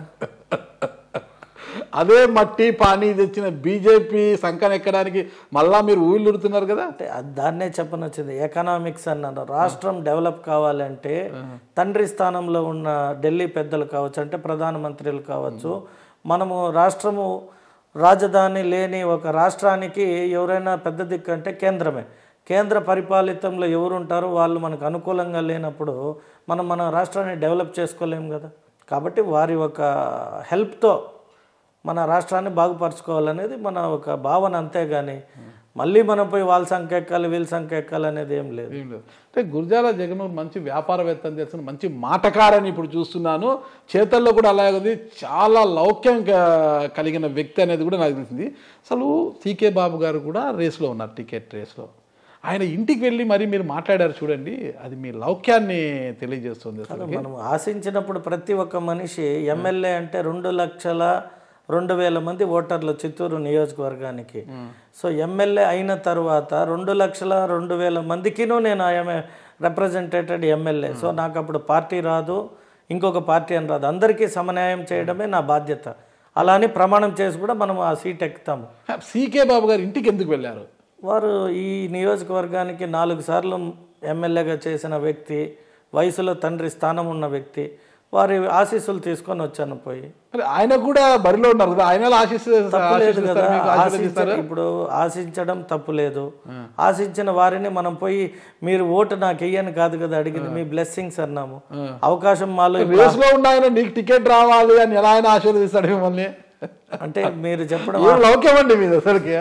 అదే మట్టి పానీ తెచ్చిన బీజేపీ సంకన ఎక్కడానికి మళ్ళా మీరు ఊళ్ళుడుతున్నారు కదా అంటే అది దాన్నే చెప్పనొచ్చింది ఎకనామిక్స్ అన్నాను రాష్ట్రం డెవలప్ కావాలంటే తండ్రి స్థానంలో ఉన్న ఢిల్లీ పెద్దలు కావచ్చు అంటే ప్రధానమంత్రులు కావచ్చు మనము రాష్ట్రము రాజధాని లేని ఒక రాష్ట్రానికి ఎవరైనా పెద్ద దిక్కు అంటే కేంద్రమే కేంద్ర పరిపాలితంలో ఎవరు ఉంటారో వాళ్ళు మనకు అనుకూలంగా లేనప్పుడు మనం మన రాష్ట్రాన్ని డెవలప్ చేసుకోలేం కదా కాబట్టి వారి ఒక హెల్ప్తో మన రాష్ట్రాన్ని బాగుపరచుకోవాలనేది మన ఒక భావన అంతేగాని మళ్ళీ మనం పోయి వాళ్ళ సంఖ్య ఎక్కాలి వీళ్ళ సంఖ్య ఎక్కాలి అనేది ఏం లేదు ఏం లేదు అంటే గురజాల జగన్ మంచి వ్యాపారవేత్త అని తెలిసిన మంచి మాటకారని ఇప్పుడు చూస్తున్నాను చేతల్లో కూడా అలాగే ఉంది చాలా లౌక్యం క- కలిగిన వ్యక్తి అనేది కూడా నాకు తెలిసింది అసలు సీకే బాబు గారు కూడా రేస్లో ఉన్నారు టికెట్ రేస్లో ఆయన ఇంటికి వెళ్ళి మరి మీరు మాట్లాడారు చూడండి అది మీ లౌక్యాన్ని తెలియజేస్తుంది అసలు మనం ఆశించినప్పుడు ప్రతి ఒక్క మనిషి ఎమ్మెల్యే అంటే రెండు లక్షల రెండు వేల మంది ఓటర్లు చిత్తూరు నియోజకవర్గానికి సో ఎమ్మెల్యే అయిన తర్వాత రెండు లక్షల రెండు వేల మందికినూ నేను ఐఎమ్ రిప్రజెంటేటెడ్ ఎమ్మెల్యే సో నాకు అప్పుడు పార్టీ రాదు ఇంకొక పార్టీ అని రాదు అందరికీ సమన్యాయం చేయడమే నా బాధ్యత అలా అని ప్రమాణం చేసి కూడా మనం ఆ సీట్ ఎక్కుతాము సీకే బాబు గారు ఇంటికి ఎందుకు వెళ్ళారు వారు ఈ నియోజకవర్గానికి నాలుగు సార్లు ఎమ్మెల్యేగా చేసిన వ్యక్తి వయసులో తండ్రి స్థానం ఉన్న వ్యక్తి వారి ఆశీస్సులు తీసుకొని వచ్చాను పోయి మరి ఆయన కూడా బరిలో ఉన్నారు కదా ఆయన ఎలా ఆశిస్తారు తప్పులేదు కదా ఆశీర్వదిస్తారు మీకు? ఆశీర్వదిస్తారు? ఆశించడం ఇప్పుడు ఆశించడం తప్పులేదు ఆశించిన వారిని మనం పోయి మీరు ఓటు నాకు వెయ్యని కాదు కదా అడిగింది మీ బ్లెస్సింగ్స్ అన్నాము అవకాశం మాలో రేస్ లో ఉన్న ఆయన నీకు టికెట్ రావాలి అని ఎలా ఆయన ఆశీర్వదిస్తాడు మిమ్మల్ని అంటే మీరు చెప్పడం ఏం లౌక్యం అండి మీది అసలుకి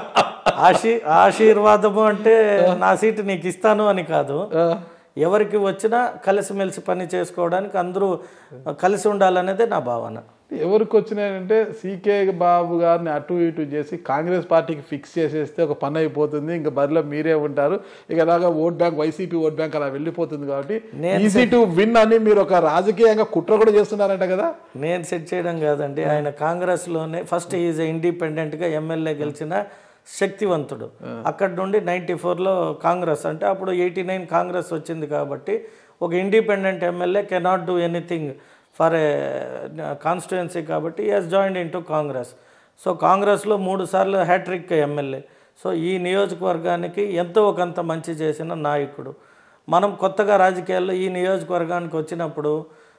ఆశీ ఆశీర్వాదము అంటే నా సీటు నీకు ఇస్తాను అని కాదు ఎవరికి వచ్చినా కలిసిమెలిసి పని చేసుకోవడానికి అందరూ కలిసి ఉండాలనేదే నా భావన ఎవరికి వచ్చినాయంటే సీకే బాబు గారిని అటు ఇటు చేసి కాంగ్రెస్ పార్టీకి ఫిక్స్ చేసేస్తే ఒక పని అయిపోతుంది ఇంకా బరిలో మీరే ఉంటారు ఇక అలాగా vote bank YCP vote bank అలా వెళ్ళిపోతుంది కాబట్టి ఈజీ టు విన్ అని మీరు ఒక రాజకీయంగా కుట్ర కూడా చేస్తున్నారంట కదా నేను సెట్ చేయడం కాదండి ఆయన కాంగ్రెస్లోనే ఫస్ట్ ఈజ్ ఇండిపెండెంట్గా ఎమ్మెల్యే గెలిచిన శక్తివంతుడు అక్కడి నుండి నైంటీ ఫోర్లో కాంగ్రెస్ అంటే అప్పుడు ఎయిటీ నైన్ కాంగ్రెస్ వచ్చింది కాబట్టి ఒక independent MLA cannot do anything for a constituency కాబట్టి he's join in to Congress so కాంగ్రెస్లో మూడు సార్లు హ్యాట్రిక్ ఎమ్మెల్యే సో ఈ నియోజకవర్గానికి ఎంతో ఒకంత మంచి చేసిన నాయకుడు మనం కొత్తగా రాజకీయాల్లో ఈ నియోజకవర్గానికి వచ్చినప్పుడు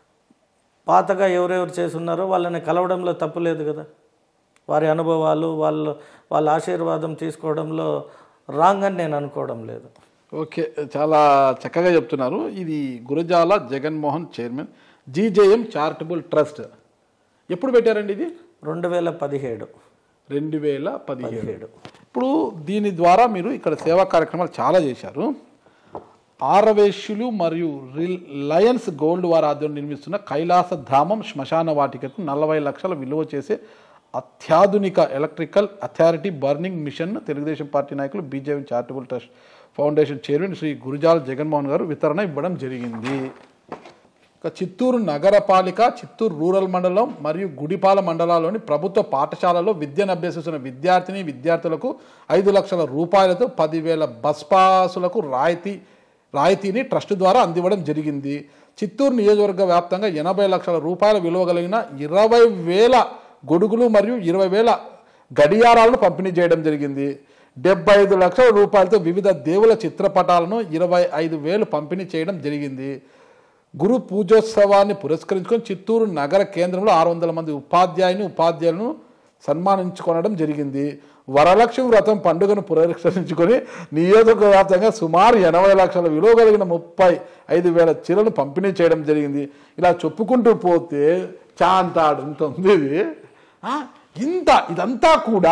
పాతగా ఎవరెవరు చేస్తున్నారో వాళ్ళని కలవడంలో తప్పు లేదు కదా వారి అనుభవాలు వాళ్ళ వాళ్ళ ఆశీర్వాదం తీసుకోవడంలో రాంగ్ అని నేను అనుకోవడం లేదు ఓకే చాలా చక్కగా చెప్తున్నారు ఇది Gurajala Jaganmohan chairman GJM charitable trust ఎప్పుడు పెట్టారండి ఇది రెండు వేల పదిహేడు రెండు వేల పదిహేడు ఇప్పుడు దీని ద్వారా మీరు ఇక్కడ సేవా కార్యక్రమాలు చాలా చేశారు ఆరవేశ్యులు మరియు రిల్ లయన్స్ గోల్డ్ వార్ ఆధ్వర్యంలో నిర్మిస్తున్న కైలాస ధామం శ్మశాన వాటికకు నలభై లక్షల విలువ చేసే అత్యాధునిక electrical authority burning machine Telugudesam party నాయకులు BJP charitable trust foundation chairman Shri Gurujala Jaganmohan garu వితరణ ఇవ్వడం జరిగింది ఇక చిత్తూరు నగరపాలిక చిత్తూరు రూరల్ మండలం మరియు గుడిపాల మండలాల్లోని ప్రభుత్వ పాఠశాలలో విద్యను అభ్యసిస్తున్న విద్యార్థిని విద్యార్థులకు ఐదు లక్షల రూపాయలతో పదివేల బస్ పాసులకు రాయితీ రాయితీని ట్రస్ట్ ద్వారా అందివ్వడం జరిగింది చిత్తూరు నియోజకవర్గ వ్యాప్తంగా ఎనభై లక్షల రూపాయల విలువ కలిగిన ఇరవై వేల గొడుగులు మరియు ఇరవై వేల గడియారాలను పంపిణీ చేయడం జరిగింది డెబ్బై ఐదు లక్షల రూపాయలతో వివిధ దేవుల చిత్రపటాలను ఇరవై ఐదు వేలు పంపిణీ చేయడం జరిగింది గురు పూజోత్సవాన్ని పురస్కరించుకొని చిత్తూరు నగర కేంద్రంలో ఆరు వందల మంది ఉపాధ్యాయుని ఉపాధ్యాయులను సన్మానించుకోవడం జరిగింది వరలక్ష్మి వ్రతం పండుగను పురస్కరించుకొని నియోజకవర్గ వ్యాప్తంగా సుమారు ఎనభై లక్షల విలువ కలిగిన ముప్పై ఐదు వేల చీరలను పంపిణీ చేయడం జరిగింది ఇలా చెప్పుకుంటూ పోతే చాంతాడు ఇంత ఉంది ఇది ఆ, ఇంత ఇదంతా కూడా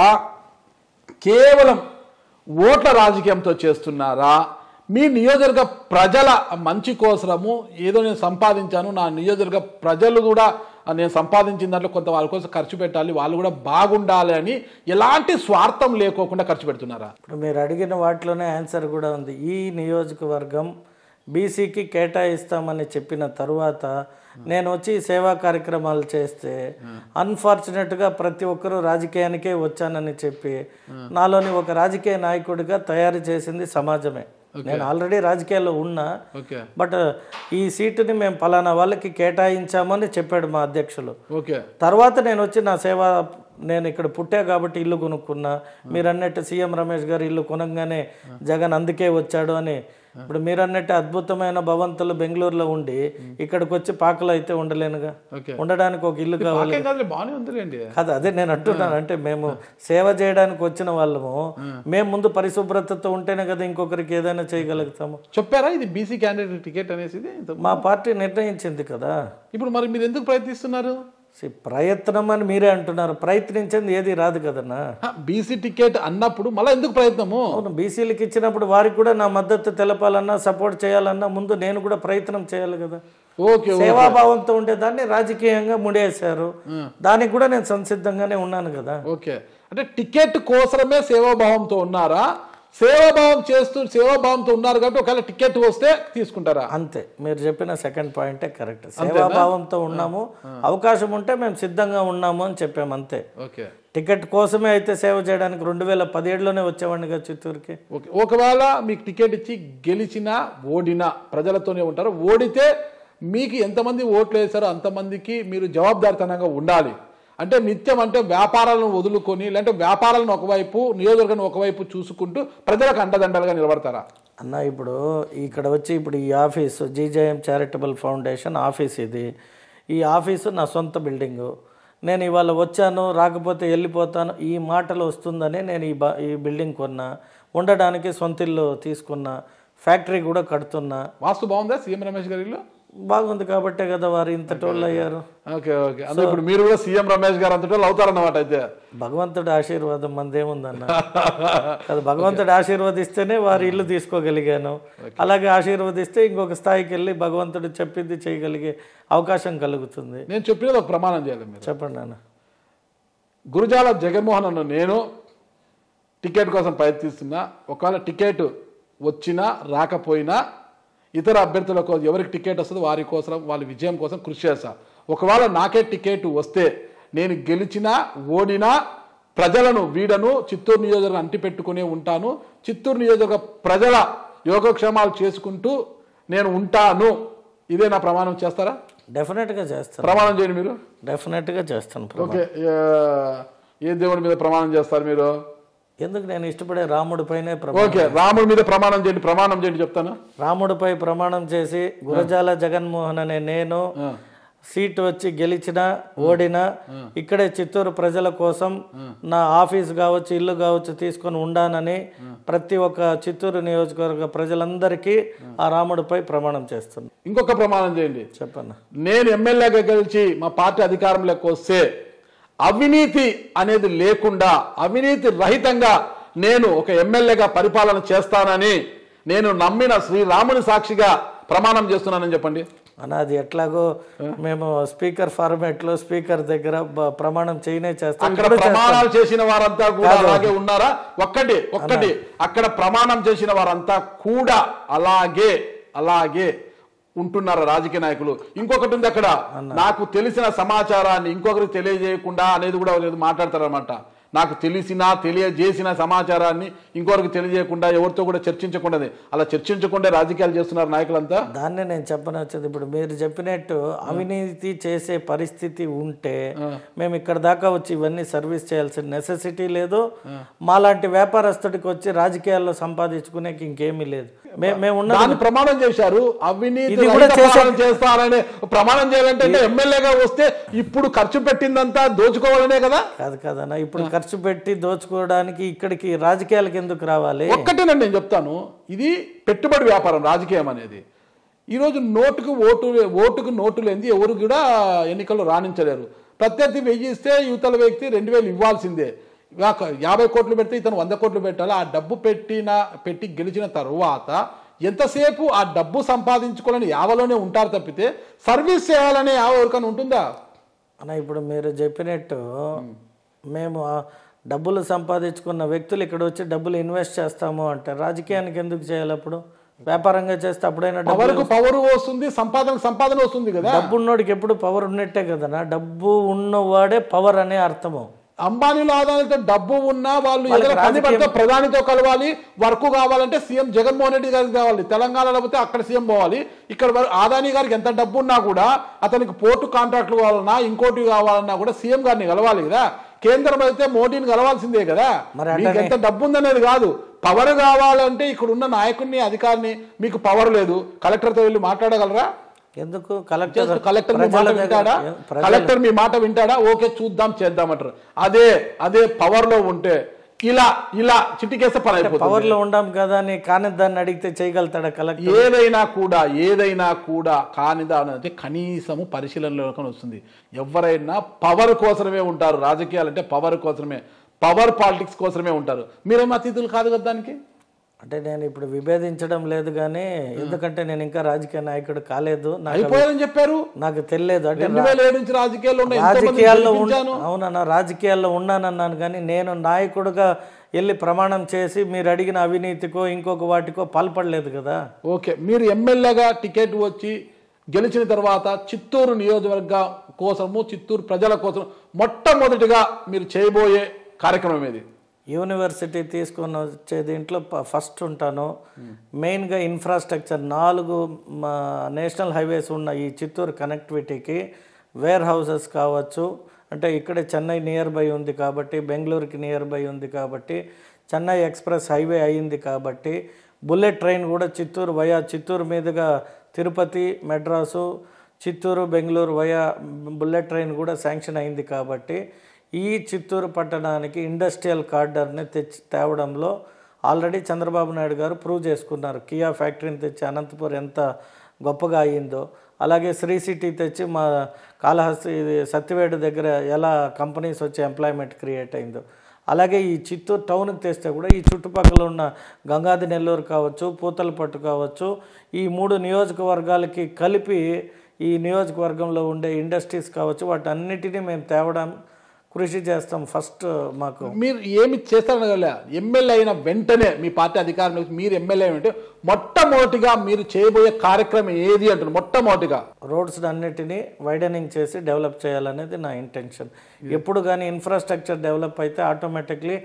కేవలం ఓట్ల రాజకీయంతో చేస్తున్నారా మీ నియోజకవర్గ ప్రజల మంచి కోసము ఏదో నేను సంపాదించాను నా నియోజకవర్గ ప్రజలు కూడా నేను సంపాదించిన దాంట్లో కొంత వాళ్ళ కోసం ఖర్చు పెట్టాలి వాళ్ళు కూడా బాగుండాలి అని ఎలాంటి స్వార్థం లేకోకుండా ఖర్చు పెడుతున్నారా ఇప్పుడు మీరు అడిగిన వాటిలోనే ఆన్సర్ కూడా ఉంది ఈ నియోజకవర్గం బీసీకి కేటాయిస్తామని చెప్పిన తరువాత నేను వచ్చి సేవా కార్యక్రమాలు చేస్తే అన్ఫార్చునేట్గా ప్రతి ఒక్కరూ రాజకీయానికే వచ్చానని చెప్పి నాలోని ఒక రాజకీయ నాయకుడిగా తయారు చేసింది సమాజమే నేను ఆల్రెడీ రాజకీయాల్లో ఉన్నా ఓకే బట్ ఈ సీటుని మేము పలానా వాళ్ళకి కేటాయించామని చెప్పాడు మా అధ్యక్షులు ఓకే తర్వాత నేను వచ్చి నా సేవ నేను ఇక్కడ పుట్టా కాబట్టి ఇల్లు కొనుక్కున్నా మీరు అన్నట్టు సీఎం రమేష్ గారు ఇల్లు కొనగానే జగన్ అందుకే వచ్చాడు అని ఇప్పుడు మీరు అన్నట్టు అద్భుతమైన భవంతులు బెంగళూరులో ఉండి ఇక్కడికి వచ్చి పాకలో అయితే ఉండలేనుగా ఓకే ఉండడానికి ఒక ఇల్లు కావాలి నాకేం కాదులే బాగానే ఉందిలేండి కాదు అదే నేను అంటున్నాను అంటే మేము సేవ చేయడానికి వచ్చిన వాళ్ళము మేము ముందు పరిశుభ్రతతో ఉంటేనే కదా ఇంకొకరికి ఏదైనా చేయగలుగుతాము చెప్పారా ఇది బీసీ క్యాండిడేట్ టికెట్ అనేసి ఇది? ఇంత- మా పార్టీ నిర్ణయించింది కదా ఇప్పుడు మరి మీరు ఎందుకు ప్రయత్నిస్తున్నారు See, ప్రయత్నం అని మీరే అంటున్నారు ప్రయత్నించింది ఏది రాదు కదన్నా బీసీ టికెట్ అన్నప్పుడు మళ్ళీ ఎందుకు ప్రయత్నము అవును బీసీలకు ఇచ్చినప్పుడు వారికి కూడా నా మద్దతు తెలపాలన్నా సపోర్ట్ చేయాలన్నా ముందు నేను కూడా ప్రయత్నం చేయాలి కదా ఓకే సేవాభావంతో ఉండేదాన్ని రాజకీయంగా ముడేశారు దానికి కూడా నేను సంసిద్ధంగానే ఉన్నాను కదా ఓకే అంటే టికెట్ కోసమే సేవాభావంతో ఉన్నారా సేవాభావం చేస్తూ సేవాభావంతో ఉన్నారు కాబట్టి ఒకవేళ టికెట్ వస్తే తీసుకుంటారా అంతే మీరు చెప్పిన సెకండ్ పాయింటే కరెక్ట్ సేవాభావంతో ఉన్నాము అవకాశం ఉంటే మేము సిద్ధంగా ఉన్నాము అని చెప్పాము అంతే ఓకే టికెట్ కోసమే అయితే సేవ చేయడానికి రెండు వేల పదిహేడులోనే వచ్చేవాడిని కదా చిత్తూరుకి ఓకే ఒకవేళ మీకు టికెట్ ఇచ్చి గెలిచినా ఓడినా ప్రజలతోనే ఉంటారు ఓడితే మీకు ఎంతమంది ఓట్లు వేశారో అంతమందికి మీరు జవాబుదారితనంగా ఉండాలి అంటే నిత్యం అంటే వ్యాపారాలను వదులుకొని లేదంటే వ్యాపారాలను ఒకవైపు నియోజకవర్గాన్ని ఒకవైపు చూసుకుంటూ ప్రజలకు అండదండలుగా నిలబడతారా అన్న ఇప్పుడు ఇక్కడ వచ్చి ఇప్పుడు ఈ office GJM charitable foundation office ఇది ఈ ఆఫీసు నా సొంత బిల్డింగు నేను ఇవాళ వచ్చాను రాకపోతే వెళ్ళిపోతాను ఈ మాటలు వస్తుందని నేను ఈ బా ఈ బిల్డింగ్ కొన్నా ఉండడానికి సొంత ఇల్లు తీసుకున్నా ఫ్యాక్టరీ కూడా కడుతున్నా వాస్తు బాగుందా సీఎం రమేష్ గారి ఇల్లు బాగుంది కాబట్టే కదా వారు ఇంత టోళ్ళు అయ్యారు ఓకే ఓకే అంటే ఇప్పుడు మీరు కూడా సీఎం రమేష్ గారు అంతటో అవుతారన్నమాట అయితే భగవంతుడి ఆశీర్వాదం మందేముందన్న అది భగవంతుడు ఆశీర్వదిస్తేనే వారి ఇల్లు తీసుకోగలిగాను అలాగే ఆశీర్వదిస్తే ఇంకొక స్థాయికి వెళ్ళి భగవంతుడు చెప్పింది చేయగలిగే అవకాశం కలుగుతుంది నేను చెప్పినది ఒక ప్రమాణం చేయాలి మీరు చెప్పండి నాన్న గురుజాల జగన్మోహన్ అన్న నేను టికెట్ కోసం ప్రయత్నిస్తున్నా ఒకవేళ టికెట్ వచ్చినా రాకపోయినా ఇతర అభ్యర్థులకు ఎవరికి టికెట్ వస్తుందో వారి కోసం వాళ్ళ విజయం కోసం కృషి చేస్తా ఒకవేళ నాకే టికెట్ వస్తే నేను గెలిచినా ఓడినా ప్రజలను వీడను చిత్తూరు నియోజకవర్గం అంటిపెట్టుకునే ఉంటాను చిత్తూరు నియోజకవర్గ ప్రజల యోగక్షేమాలు చేసుకుంటూ నేను ఉంటాను ఇదే నా ప్రమాణం చేస్తారా డెఫినెట్గా చేస్తాను ప్రమాణం చేయండి మీరు డెఫినెట్గా చేస్తాను ప్రభు. ఓకే ఆ, ఏ దేవుడి మీద ప్రమాణం చేస్తారు మీరు ఎందుకు నేను ఇష్టపడే రాముడి పైనే ప్రభు ఓకే రాముడి మీద ప్రమాణం చేయండి ప్రమాణం చేయండి చెప్తాను రాముడిపై ప్రమాణం చేసి గురజాల జగన్మోహన్ అనే నేను సీటు వచ్చి గెలిచినా ఓడినా ఇక్కడే చిత్తూరు ప్రజల కోసం నా ఆఫీస్ కావచ్చు ఇల్లు కావచ్చు తీసుకొని ఉండానని ప్రతి ఒక్క చిత్తూరు నియోజకవర్గ ప్రజలందరికీ ఆ రాముడిపై ప్రమాణం చేస్తున్నా ఇంకొక ప్రమాణం చేయండి చెప్పన్న నేను ఎమ్మెల్యేగా గెలిచి మా పార్టీ అధికారంలోకి వస్తే అవినీతి అనేది లేకుండా అవినీతి రహితంగా నేను ఒక ఎమ్మెల్యేగా పరిపాలన చేస్తానని నేను నమ్మిన శ్రీరాముని సాక్షిగా ప్రమాణం చేస్తున్నానని చెప్పండి అన్న అది ఎట్లాగో మేము స్పీకర్ ఫార్మేట్ లో స్పీకర్ దగ్గర బ- ప్రమాణం చేయనే చేస్తాం అక్కడ ప్రమాణాలు చేసిన వారంతా కూడా అలాగే ఉన్నారా ఒక్కటి ఒక్కటి అక్కడ ప్రమాణం చేసిన వారంతా కూడా అలాగే అలాగే ఉంటున్నారు రాజకీయ నాయకులు ఇంకొకటి ఉంది అక్కడ నాకు తెలిసిన సమాచారాన్ని ఇంకొకరికి తెలియజేయకుండా అనేది కూడా లేదు మాట్లాడతారన్నమాట నాకు తెలిసిన తెలియజేసిన సమాచారాన్ని ఇంకొకరికి తెలియజేయకుండా ఎవరితో కూడా చర్చించకుండా అలా చర్చించకుండా రాజకీయాలు చేస్తున్నారు నాయకులంతా దాన్నే నేను చెప్పని వచ్చేది ఇప్పుడు మీరు చెప్పినట్టు అవినీతి చేసే పరిస్థితి ఉంటే మేము ఇక్కడ దాకా వచ్చి ఇవన్నీ సర్వీస్ చేయాల్సిన నెసెసిటీ లేదు మాలాంటి వ్యాపారస్తుడికి వచ్చి రాజకీయాల్లో సంపాదించుకునేకి ఇంకేమీ లేదు మే- మేము ఉన్న దాన్ని ప్రమాణం చేశారు అవినీతి ఇది కూడా రహిత చేసే- పాలన చేస్తారనే ప్రమాణం చేయాలంటే అంటే ఎమ్మెల్యేగా వస్తే ఇప్పుడు ఖర్చు పెట్టిందంతా దోచుకోవాలనే కదా కాదు కాదన్న ఇప్పుడు ఖర్చు పెట్టి దోచుకోవడానికి ఇక్కడికి రాజకీయాలకు ఎందుకు రావాలి ఒక్కటేనండి నేను చెప్తాను ఇది పెట్టుబడి వ్యాపారం రాజకీయం అనేది ఈరోజు నోటుకు ఓటు ఓటుకు నోటు లేనిది ఎవరు కూడా ఎన్నికల్లో రాణించలేరు ప్రత్యర్థి వెయ్యి ఇస్తే యువతల వ్యక్తి రెండు వేలు ఇవ్వాల్సిందే యాక- యాభై కోట్లు పెడితే ఇతను వంద కోట్లు పెట్టాలి ఆ డబ్బు పెట్టిన పెట్టి గెలిచిన తర్వాత ఎంతసేపు ఆ డబ్బు సంపాదించుకోవాలని యావలోనే ఉంటారు తప్పితే సర్వీస్ చేయాలనే యావ ఎవరికైనా ఉంటుందా అన్న ఇప్పుడు మీరు చెప్పినట్టు మేము ఆ డబ్బులు సంపాదించుకున్న వ్యక్తులు ఇక్కడ వచ్చి డబ్బులు ఇన్వెస్ట్ చేస్తాము అంటే రాజకీయానికి ఎందుకు చేయాలి అప్పుడు వ్యాపారంగా చేస్తే అప్పుడైనా డబ్బు పవర్కు పవర్ వస్తుంది సంపాదన సంపాదన వస్తుంది కదా డబ్బు ఉన్నోడికి ఎప్పుడు పవర్ ఉన్నట్టే కదనా డబ్బు ఉన్నవాడే పవర్ అనే అర్థము అంబానీలో ఆదాయంతో డబ్బు ఉన్నా వాళ్ళు ఏదైనా పని పడితే ప్రధానితో కలవాలి వర్క్ కావాలంటే సీఎం జగన్మోహన్ రెడ్డి గారికి కావాలి తెలంగాణలో పోతే అక్కడ సీఎం పోవాలి ఇక్కడ వర- ఆదాని గారికి ఎంత డబ్బు ఉన్నా కూడా అతనికి పోర్టు కాంట్రాక్ట్లు కావాలన్నా ఇంకోటి కావాలన్నా కూడా సీఎం గారిని కలవాలి కదా కేంద్రం అయితే మోడీని కలవాల్సిందే కదా మరి మీకు ఎంత డబ్బు ఉందనేది కాదు పవర్ కావాలంటే ఇక్కడ ఉన్న నాయకుడిని అధికారిని మీకు పవర్ లేదు కలెక్టర్తో వెళ్ళి మాట్లాడగలరా ఎందుకు కలెక్టర్ కలెక్టర్ మీ మాట ప్రజల వింటాడా దగ్గర ప్రజల- కలెక్టర్ మీ మాట వింటాడా ఓకే చూద్దాం చేద్దామంటారు అదే అదే పవర్ లో ఉంటే ఇలా ఇలా చిటికేస్తే పని అయిపోతుంది పవర్ లో ఉండాం కదా అని కానీ దాన్ని అడిగితే చేయగలుగుతాడా కలెక్టర్ ఏదైనా కూడా ఏదైనా కూడా కానిదా అంటే కనీసము పరిశీలనలోకి వస్తుంది ఎవరైనా పవర్ కోసమే ఉంటారు రాజకీయాలు అంటే పవర్ కోసమే పవర్ పాలిటిక్స్ కోసమే ఉంటారు మీరేం అతిథులు కాదు కదా దానికి అంటే నేను ఇప్పుడు విభేదించడం లేదు కానీ ఎందుకంటే నేను ఇంకా రాజకీయ నాయకుడు కాలేదు నాకు అయిపోయారని చెప్పారు నాకు తెలియదు అంటే రెండు వేల ఏడు నుంచి రాజకీయాల్లో ఉన్న ఎంతో మందిని రాజకీయాల్లో ఉన్- గెలిపించాను. అవునన్నా రాజకీయాల్లో ఉన్నానన్నాను కానీ నేను నాయకుడుగా వెళ్ళి ప్రమాణం చేసి మీరు అడిగిన అవినీతికో ఇంకొక వాటికో పాల్పడలేదు కదా ఓకే మీరు ఎమ్మెల్యేగా టికెట్ వచ్చి గెలిచిన తర్వాత చిత్తూరు నియోజకవర్గ కోసము చిత్తూరు ప్రజల కోసం మొట్టమొదటిగా మీరు చేయబోయే కార్యక్రమం ఏది యూనివర్సిటీ తీసుకొని వచ్చే దీంట్లో ప- ఫస్ట్ ఉంటాను మెయిన్గా ఇన్ఫ్రాస్ట్రక్చర్ నాలుగు మా నేషనల్ హైవేస్ ఉన్న ఈ చిత్తూరు కనెక్టివిటీకి వేర్ హౌసెస్ కావచ్చు అంటే ఇక్కడే చెన్నై నియర్ బై ఉంది కాబట్టి బెంగళూరుకి నియర్ బై ఉంది కాబట్టి చెన్నై ఎక్స్ప్రెస్ హైవే అయింది కాబట్టి బుల్లెట్ ట్రైన్ కూడా చిత్తూరు వయా చిత్తూరు మీదుగా Tirupati Madras Chittoor Bengaluru via bullet train కూడా శాంక్షన్ అయింది కాబట్టి ఈ చిత్తూరు పట్టణానికి ఇండస్ట్రియల్ కార్డర్ని తెచ్చి తేవడంలో ఆల్రెడీ చంద్రబాబు నాయుడు గారు ప్రూవ్ చేసుకున్నారు కియా ఫ్యాక్టరీని తెచ్చి అనంతపూర్ ఎంత గొప్పగా అయ్యిందో అలాగే శ్రీ సిటీ తెచ్చి మా కాళహస్తి ఇది సత్యవేడు దగ్గర ఎలా కంపెనీస్ వచ్చి ఎంప్లాయ్మెంట్ క్రియేట్ అయిందో అలాగే ఈ చిత్తూరు టౌన్కి తెస్తే కూడా ఈ చుట్టుపక్కల ఉన్న గంగాది నెల్లూరు కావచ్చు పూతలపట్టు కావచ్చు ఈ మూడు నియోజకవర్గాలకి కలిపి ఈ నియోజకవర్గంలో ఉండే ఇండస్ట్రీస్ కావచ్చు వాటన్నిటినీ మేము తేవడం కృషి చేస్తాం ఫస్ట్ మాకు మీరు ఏమి చేస్తారని కదా ఎమ్మెల్యే అయిన వెంటనే మీ పార్టీ అధికారంలో వచ్చి మీరు ఎమ్మెల్యే అంటే మొట్టమొదటిగా మీరు చేయబోయే కార్యక్రమం ఏది అంటున్నారు మొట్టమొదటిగా రోడ్స్ అన్నిటినీ వైడనింగ్ చేసి డెవలప్ చేయాలనేది నా ఇంటెన్షన్ ఎప్పుడు కానీ ఇన్ఫ్రాస్ట్రక్చర్ డెవలప్ అయితే ఆటోమేటిక్లీ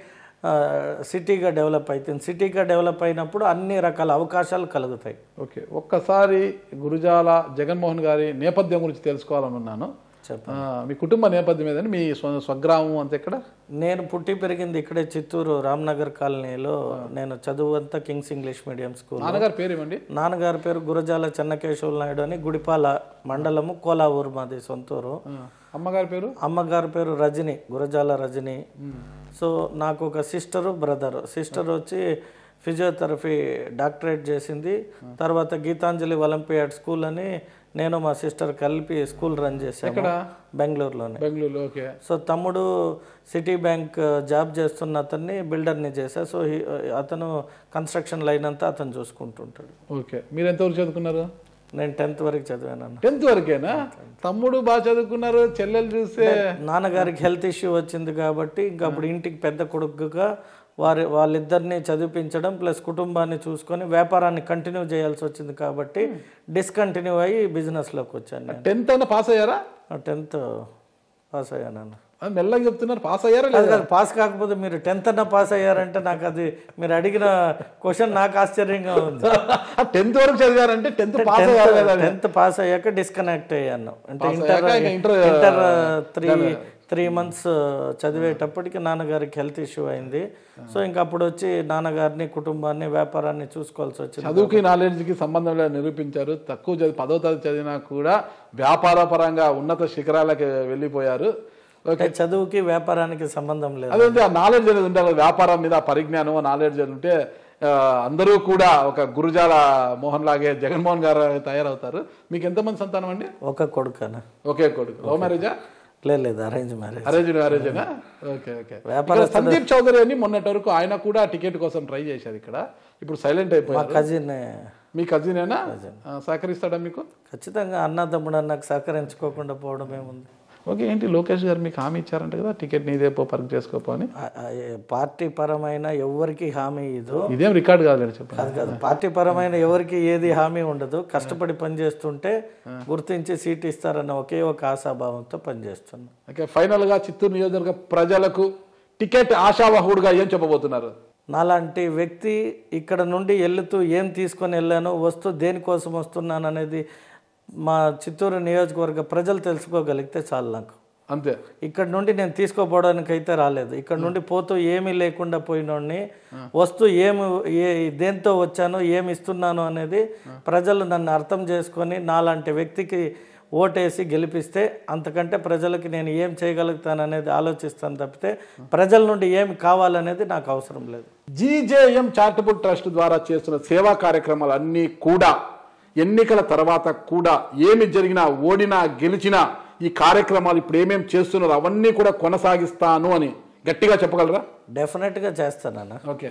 సిటీగా డెవలప్ అవుతుంది సిటీగా డెవలప్ అయినప్పుడు అన్ని రకాల అవకాశాలు కలుగుతాయి ఓకే ఒక్కసారి గురుజాల జగన్మోహన్ గారి నేపథ్యం గురించి తెలుసుకోవాలని ఉన్నాను చెప్పండి. ఆ, మీ కుటుంబ నేపథ్యం ఏదండి మీ స్వ- స్వగ్రామం అంత ఎక్కడ నేను పుట్టి పెరిగింది ఇక్కడే చిత్తూరు రామ్నగర్ కాలనీలో నేను చదువు అంతా కింగ్స్ ఇంగ్లీష్ మీడియం స్కూల్ నాన్నగారి పేరు ఏమండి నాన్నగారి పేరు గురజాల చెన్నకేశవుల నాయుడు అని గుడిపాల మండలము కోలావూరు మాది సొంతూరు ఆ, అమ్మగారి పేరు అమ్మగారి పేరు రజని గురజాల రజని సో నాకు ఒక సిస్టరు బ్రదర్ సిస్టర్ వచ్చి ఫిజియోథెరపీ డాక్టరేట్ చేసింది తర్వాత గీతాంజలి ఒలింపియాడ్ స్కూల్ అని నేను మా సిస్టర్ కలిపి స్కూల్ రన్ చేశాను బెంగళూరులోనే బెంగళూరు ఓకే సో తమ్ముడు సిటీ బ్యాంక్ జాబ్ చేస్తున్న అతన్ని బిల్డర్ని చేశా సో హీ- అతను కన్స్ట్రక్షన్ లైన్ అంతా అతను చూసుకుంటుంటాడు ఓకే మీరు ఎంతవరకు చదువుకున్నారు నేను టెన్త్ వరకు చదివాను అన్న టెన్త్ వరకేనా తమ్ముడు బాగా చదువుకున్నారు చెల్లెలు చూస్తే నాన్నగారికి హెల్త్ ఇష్యూ వచ్చింది కాబట్టి ఇంకా అప్పుడు ఇంటికి పెద్ద కొడుకుగా వారి వాళ్ళిద్దరిని చదివించడం ప్లస్ కుటుంబాన్ని చూసుకొని వ్యాపారాన్ని కంటిన్యూ చేయాల్సి వచ్చింది కాబట్టి డిస్కంటిన్యూ అయ్యి బిజినెస్లోకి వచ్చాను నేను టెన్త్ అయినా పాస్ అయ్యారా టెన్త్ పాస్ అయ్యాను అన్న ఆ, మెల్లగా చెప్తున్నారు పాస్ అయ్యారా అది కాదు పాస్ కాకపోతే మీరు టెన్త్ అన్న పాస్ అయ్యారంటే నాకు అది మీరు అడిగిన క్వశ్చన్ నాకు ఆశ్చర్యంగా ఉంది టెన్త్ వరకు చదివారంటే టెన్త్ పాస్ అయ్యారు కదా టెన్త్ పాస్ అయ్యాక డిస్కనెక్ట్ అయ్యాను అంటే Pass ఇంటర్ అయ్యాక ఇంకా inter- inter three three months చదివేటప్పటికి నాన్నగారికి హెల్త్ ఇష్యూ అయింది సో ఇంకా అప్పుడు వచ్చి నాన్నగారిని కుటుంబాన్ని వ్యాపారాన్ని చూసుకోవాల్సి వచ్చింది చదువుకి నాలెడ్జ్కి సంబంధం లేదు నిరూపించారు తక్కువ చదివి పదో తరగతి చదివినా కూడా వ్యాపార పరంగా ఉన్నత శిఖరాలకు వెళ్ళిపోయారు అంటే చదువుకి వ్యాపారానికి సంబంధం లేదు అదే ఆ నాలెడ్జ్ అనేది ఉండాలి వ్యాపారం మీద ఆ పరిజ్ఞానం నాలెడ్జ్ అనేది ఉంటే ఆ, అందరూ కూడా ఒక గురుజాల మోహన్ లాగే జగన్మోహన్ గారు తయారవుతారు మీకు ఎంతమంది సంతానం అండి ఒక కొడుకన ఒకే కొడుకు లవ్ మ్యారేజా లేదు లేదు అరేంజ్ మ్యారేజ్ అరేంజ్ మ్యారేజేనా ఓకే ఓకే వ్యాపారస్తుడు- ఇక్కడ సందీప్ చౌదరి అని మొన్నటి వరకు ఆయన కూడా టికెట్ కోసం ట్రై చేశారు ఇక్కడ ఇప్పుడు సైలెంట్ మా అయిపోయారు కజిన్ మీ కజినేనా ఆ, సహకరిస్తాడా మీకు ఖచ్చితంగా అన్న తమ్ముడు అన్నకు సహకరించుకోకుండా పోవడం ఏముంది ఓకే ఏంటి లోకేష్ గారు మీకు హామీ ఇచ్చారంట కదా టికెట్ నీదే పో పర్క్ చేసుకోపో అని ఆ- ఆ పార్టీ పరమైన ఎవరికి హామీ ఇదో ఇదేం రికార్డ్ కాదులేండి చెప్పండి కాదు కాదు పార్టీ పరమైన ఎవరికి ఏది హామీ ఉండదు కష్టపడి పనిచేస్తుంటే గుర్తించి సీట్ ఇస్తారన్న ఒకే ఒక ఆశాభావంతో పనిచేస్తున్నా ఓకే ఫైనల్గా చిత్తూరు నియోజకవర్గ ప్రజలకు టికెట్ ఆశావహుడుగా ఏం చెప్పబోతున్నారు నాలాంటి వ్యక్తి ఇక్కడ నుండి వెళ్తూ ఏం తీసుకొని వెళ్ళానో వస్తూ దేనికోసం వస్తున్నాను అనేది మా చిత్తూరు నియోజకవర్గ ప్రజలు తెలుసుకోగలిగితే చాలు నాకు అంతే ఇక్కడ నుండి నేను తీసుకోపోవడానికి అయితే రాలేదు ఇక్కడ నుండి పోతూ ఏమీ లేకుండా పోయినోడిని వస్తూ ఏమి ఏ దేంతో వచ్చానో ఏమి ఇస్తున్నాను అనేది ప్రజలు నన్ను అర్థం చేసుకొని నాలాంటి వ్యక్తికి ఓటేసి గెలిపిస్తే అంతకంటే ప్రజలకి నేను ఏం చేయగలుగుతాను అనేది ఆలోచిస్తాను తప్పితే ప్రజల నుండి ఏమి కావాలనేది నాకు అవసరం లేదు జీజేఎం చారిటబుల్ ట్రస్ట్ ద్వారా చేస్తున్న సేవా కార్యక్రమాలు అన్నీ కూడా ఎన్నికల తర్వాత కూడా ఏమి జరిగినా ఓడినా గెలిచినా ఈ కార్యక్రమాలు ఇప్పుడు ఏమేమి చేస్తున్నారో అవన్నీ కూడా కొనసాగిస్తాను అని గట్టిగా చెప్పగలరా డెఫినెట్గా చేస్తానన్న ఓకే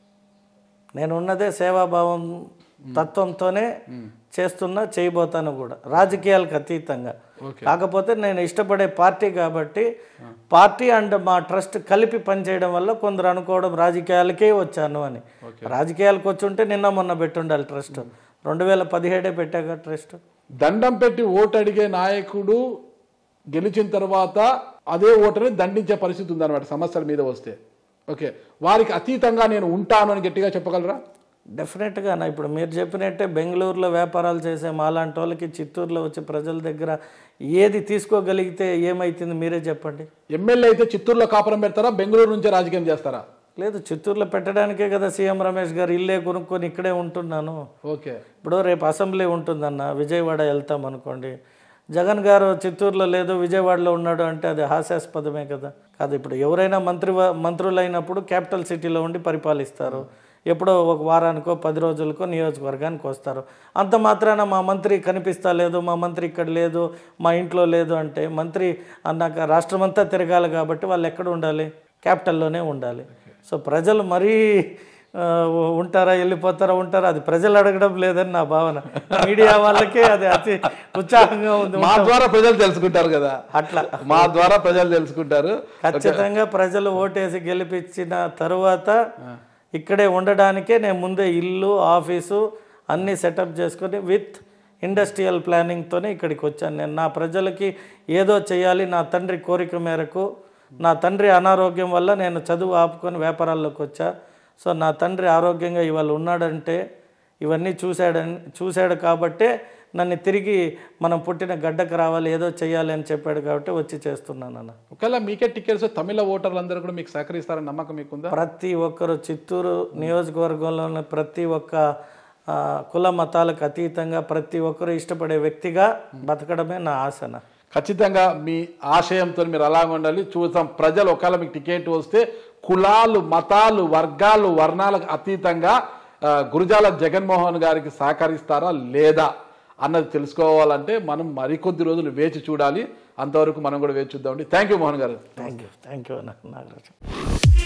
నేను ఉన్నదే సేవాభావం తత్వంతోనే చేస్తున్నా చేయబోతాను కూడా రాజకీయాలకు అతీతంగా కాకపోతే నేను ఇష్టపడే పార్టీ కాబట్టి పార్టీ అండ్ మా ట్రస్ట్ కలిపి పనిచేయడం వల్ల కొందరు అనుకోవడం రాజకీయాలకే వచ్చాను అని రాజకీయాలకు వచ్చి ఉంటే నిన్న మొన్న పెట్టుండాలి ట్రస్ట్ రెండు వేల పదిహేడే పెట్టాక ట్రస్ట్ దండం పెట్టి ఓటు అడిగే నాయకుడు గెలిచిన తర్వాత అదే ఓటుని దండించే పరిస్థితి ఉందన్నమాట సమస్యల మీద వస్తే ఓకే వారికి అతీతంగా నేను ఉంటాను అని గట్టిగా చెప్పగలరా డెఫినెట్గా నా ఇప్పుడు మీరు చెప్పినట్టే బెంగళూరులో వ్యాపారాలు చేసే మాలాంటి వాళ్ళకి చిత్తూరులో వచ్చి ప్రజల దగ్గర ఏది తీసుకోగలిగితే ఏమైతుంది మీరే చెప్పండి ఎమ్మెల్యే అయితే చిత్తూరులో కాపురం పెడతారా బెంగళూరు నుంచే రాజకీయం చేస్తారా లేదు చిత్తూరులో పెట్టడానికే కదా సీఎం రమేష్ గారు ఇల్లే కొనుక్కొని ఇక్కడే ఉంటున్నాను ఓకే ఇప్పుడు రేపు అసెంబ్లీ ఉంటుందన్న విజయవాడ వెళ్తాం అనుకోండి జగన్ గారు చిత్తూరులో లేదు విజయవాడలో ఉన్నాడు అంటే అది హాస్యాస్పదమే కదా కాదు ఇప్పుడు ఎవరైనా మంత్రి మంత్రులు అయినప్పుడు క్యాపిటల్ సిటీలో ఉండి పరిపాలిస్తారు ఎప్పుడో ఒక వారానికో పది రోజులకో నియోజకవర్గానికి వస్తారు అంత మాత్రాన మా మంత్రి కనిపిస్తా లేదు మా మంత్రి ఇక్కడ లేదు మా ఇంట్లో లేదు అంటే మంత్రి అన్నాక రాష్ట్రమంతా తిరగాలి కాబట్టి వాళ్ళు ఎక్కడ ఉండాలి క్యాపిటల్లోనే ఉండాలి సో ప్రజలు మరీ ఆ, ఉంటారా వెళ్ళిపోతారా ఉంటారా అది ప్రజలు అడగడం లేదని నా భావన మీడియా వాళ్ళకే అది అతి ఉత్సాహంగా ఉంది మా ద్వారా ప్రజలు తెలుసుకుంటారు కదా అట్లా మా ద్వారా ప్రజలు తెలుసుకుంటారు ఖచ్చితంగా ప్రజలు ఓటేసి గెలిపించిన తరువాత ఇక్కడే ఉండడానికే నేను ముందే ఇల్లు ఆఫీసు అన్నీ సెటప్ చేసుకొని విత్ ఇండస్ట్రియల్ ప్లానింగ్తోనే ఇక్కడికి వచ్చాను నేను నా ప్రజలకి ఏదో చేయాలి నా తండ్రి కోరిక మేరకు నా తండ్రి అనారోగ్యం వల్ల నేను చదువు ఆపుకొని వ్యాపారాల్లోకి వచ్చా సో నా తండ్రి ఆరోగ్యంగా ఇవాళ ఉన్నాడంటే ఇవన్నీ చూశాడని చూశాడు కాబట్టే నన్ను తిరిగి మనం పుట్టిన గడ్డకు రావాలి ఏదో చేయాలి అని చెప్పాడు కాబట్టి వచ్చి చేస్తున్నాను అన్న ఒకవేళ మీకే టికెట్స్ తమిళ ఓటర్లు అందరూ కూడా మీకు సహకరిస్తారని నమ్మకం మీకుందా ప్రతి ఒక్కరు చిత్తూరు నియోజకవర్గంలోని ప్రతి ఒక్క ఆ, కుల మతాలకు అతీతంగా ప్రతి ఒక్కరు ఇష్టపడే వ్యక్తిగా బతకడమే నా ఆశన ఖచ్చితంగా మీ ఆశయంతో మీరు అలాగ ఉండాలి చూస్తాం ప్రజలు ఒకవేళ మీకు టికెట్ వస్తే కులాలు మతాలు వర్గాలు వర్ణాలకు అతీతంగా ఆ, గురుజాల జగన్మోహన్ గారికి సహకరిస్తారా లేదా అన్నది తెలుసుకోవాలంటే మనం మరికొద్ది రోజులు వేచి చూడాలి అంతవరకు మనం కూడా వేచి చూద్దామండి thank you Mohan garu thank you thank you Nagaraju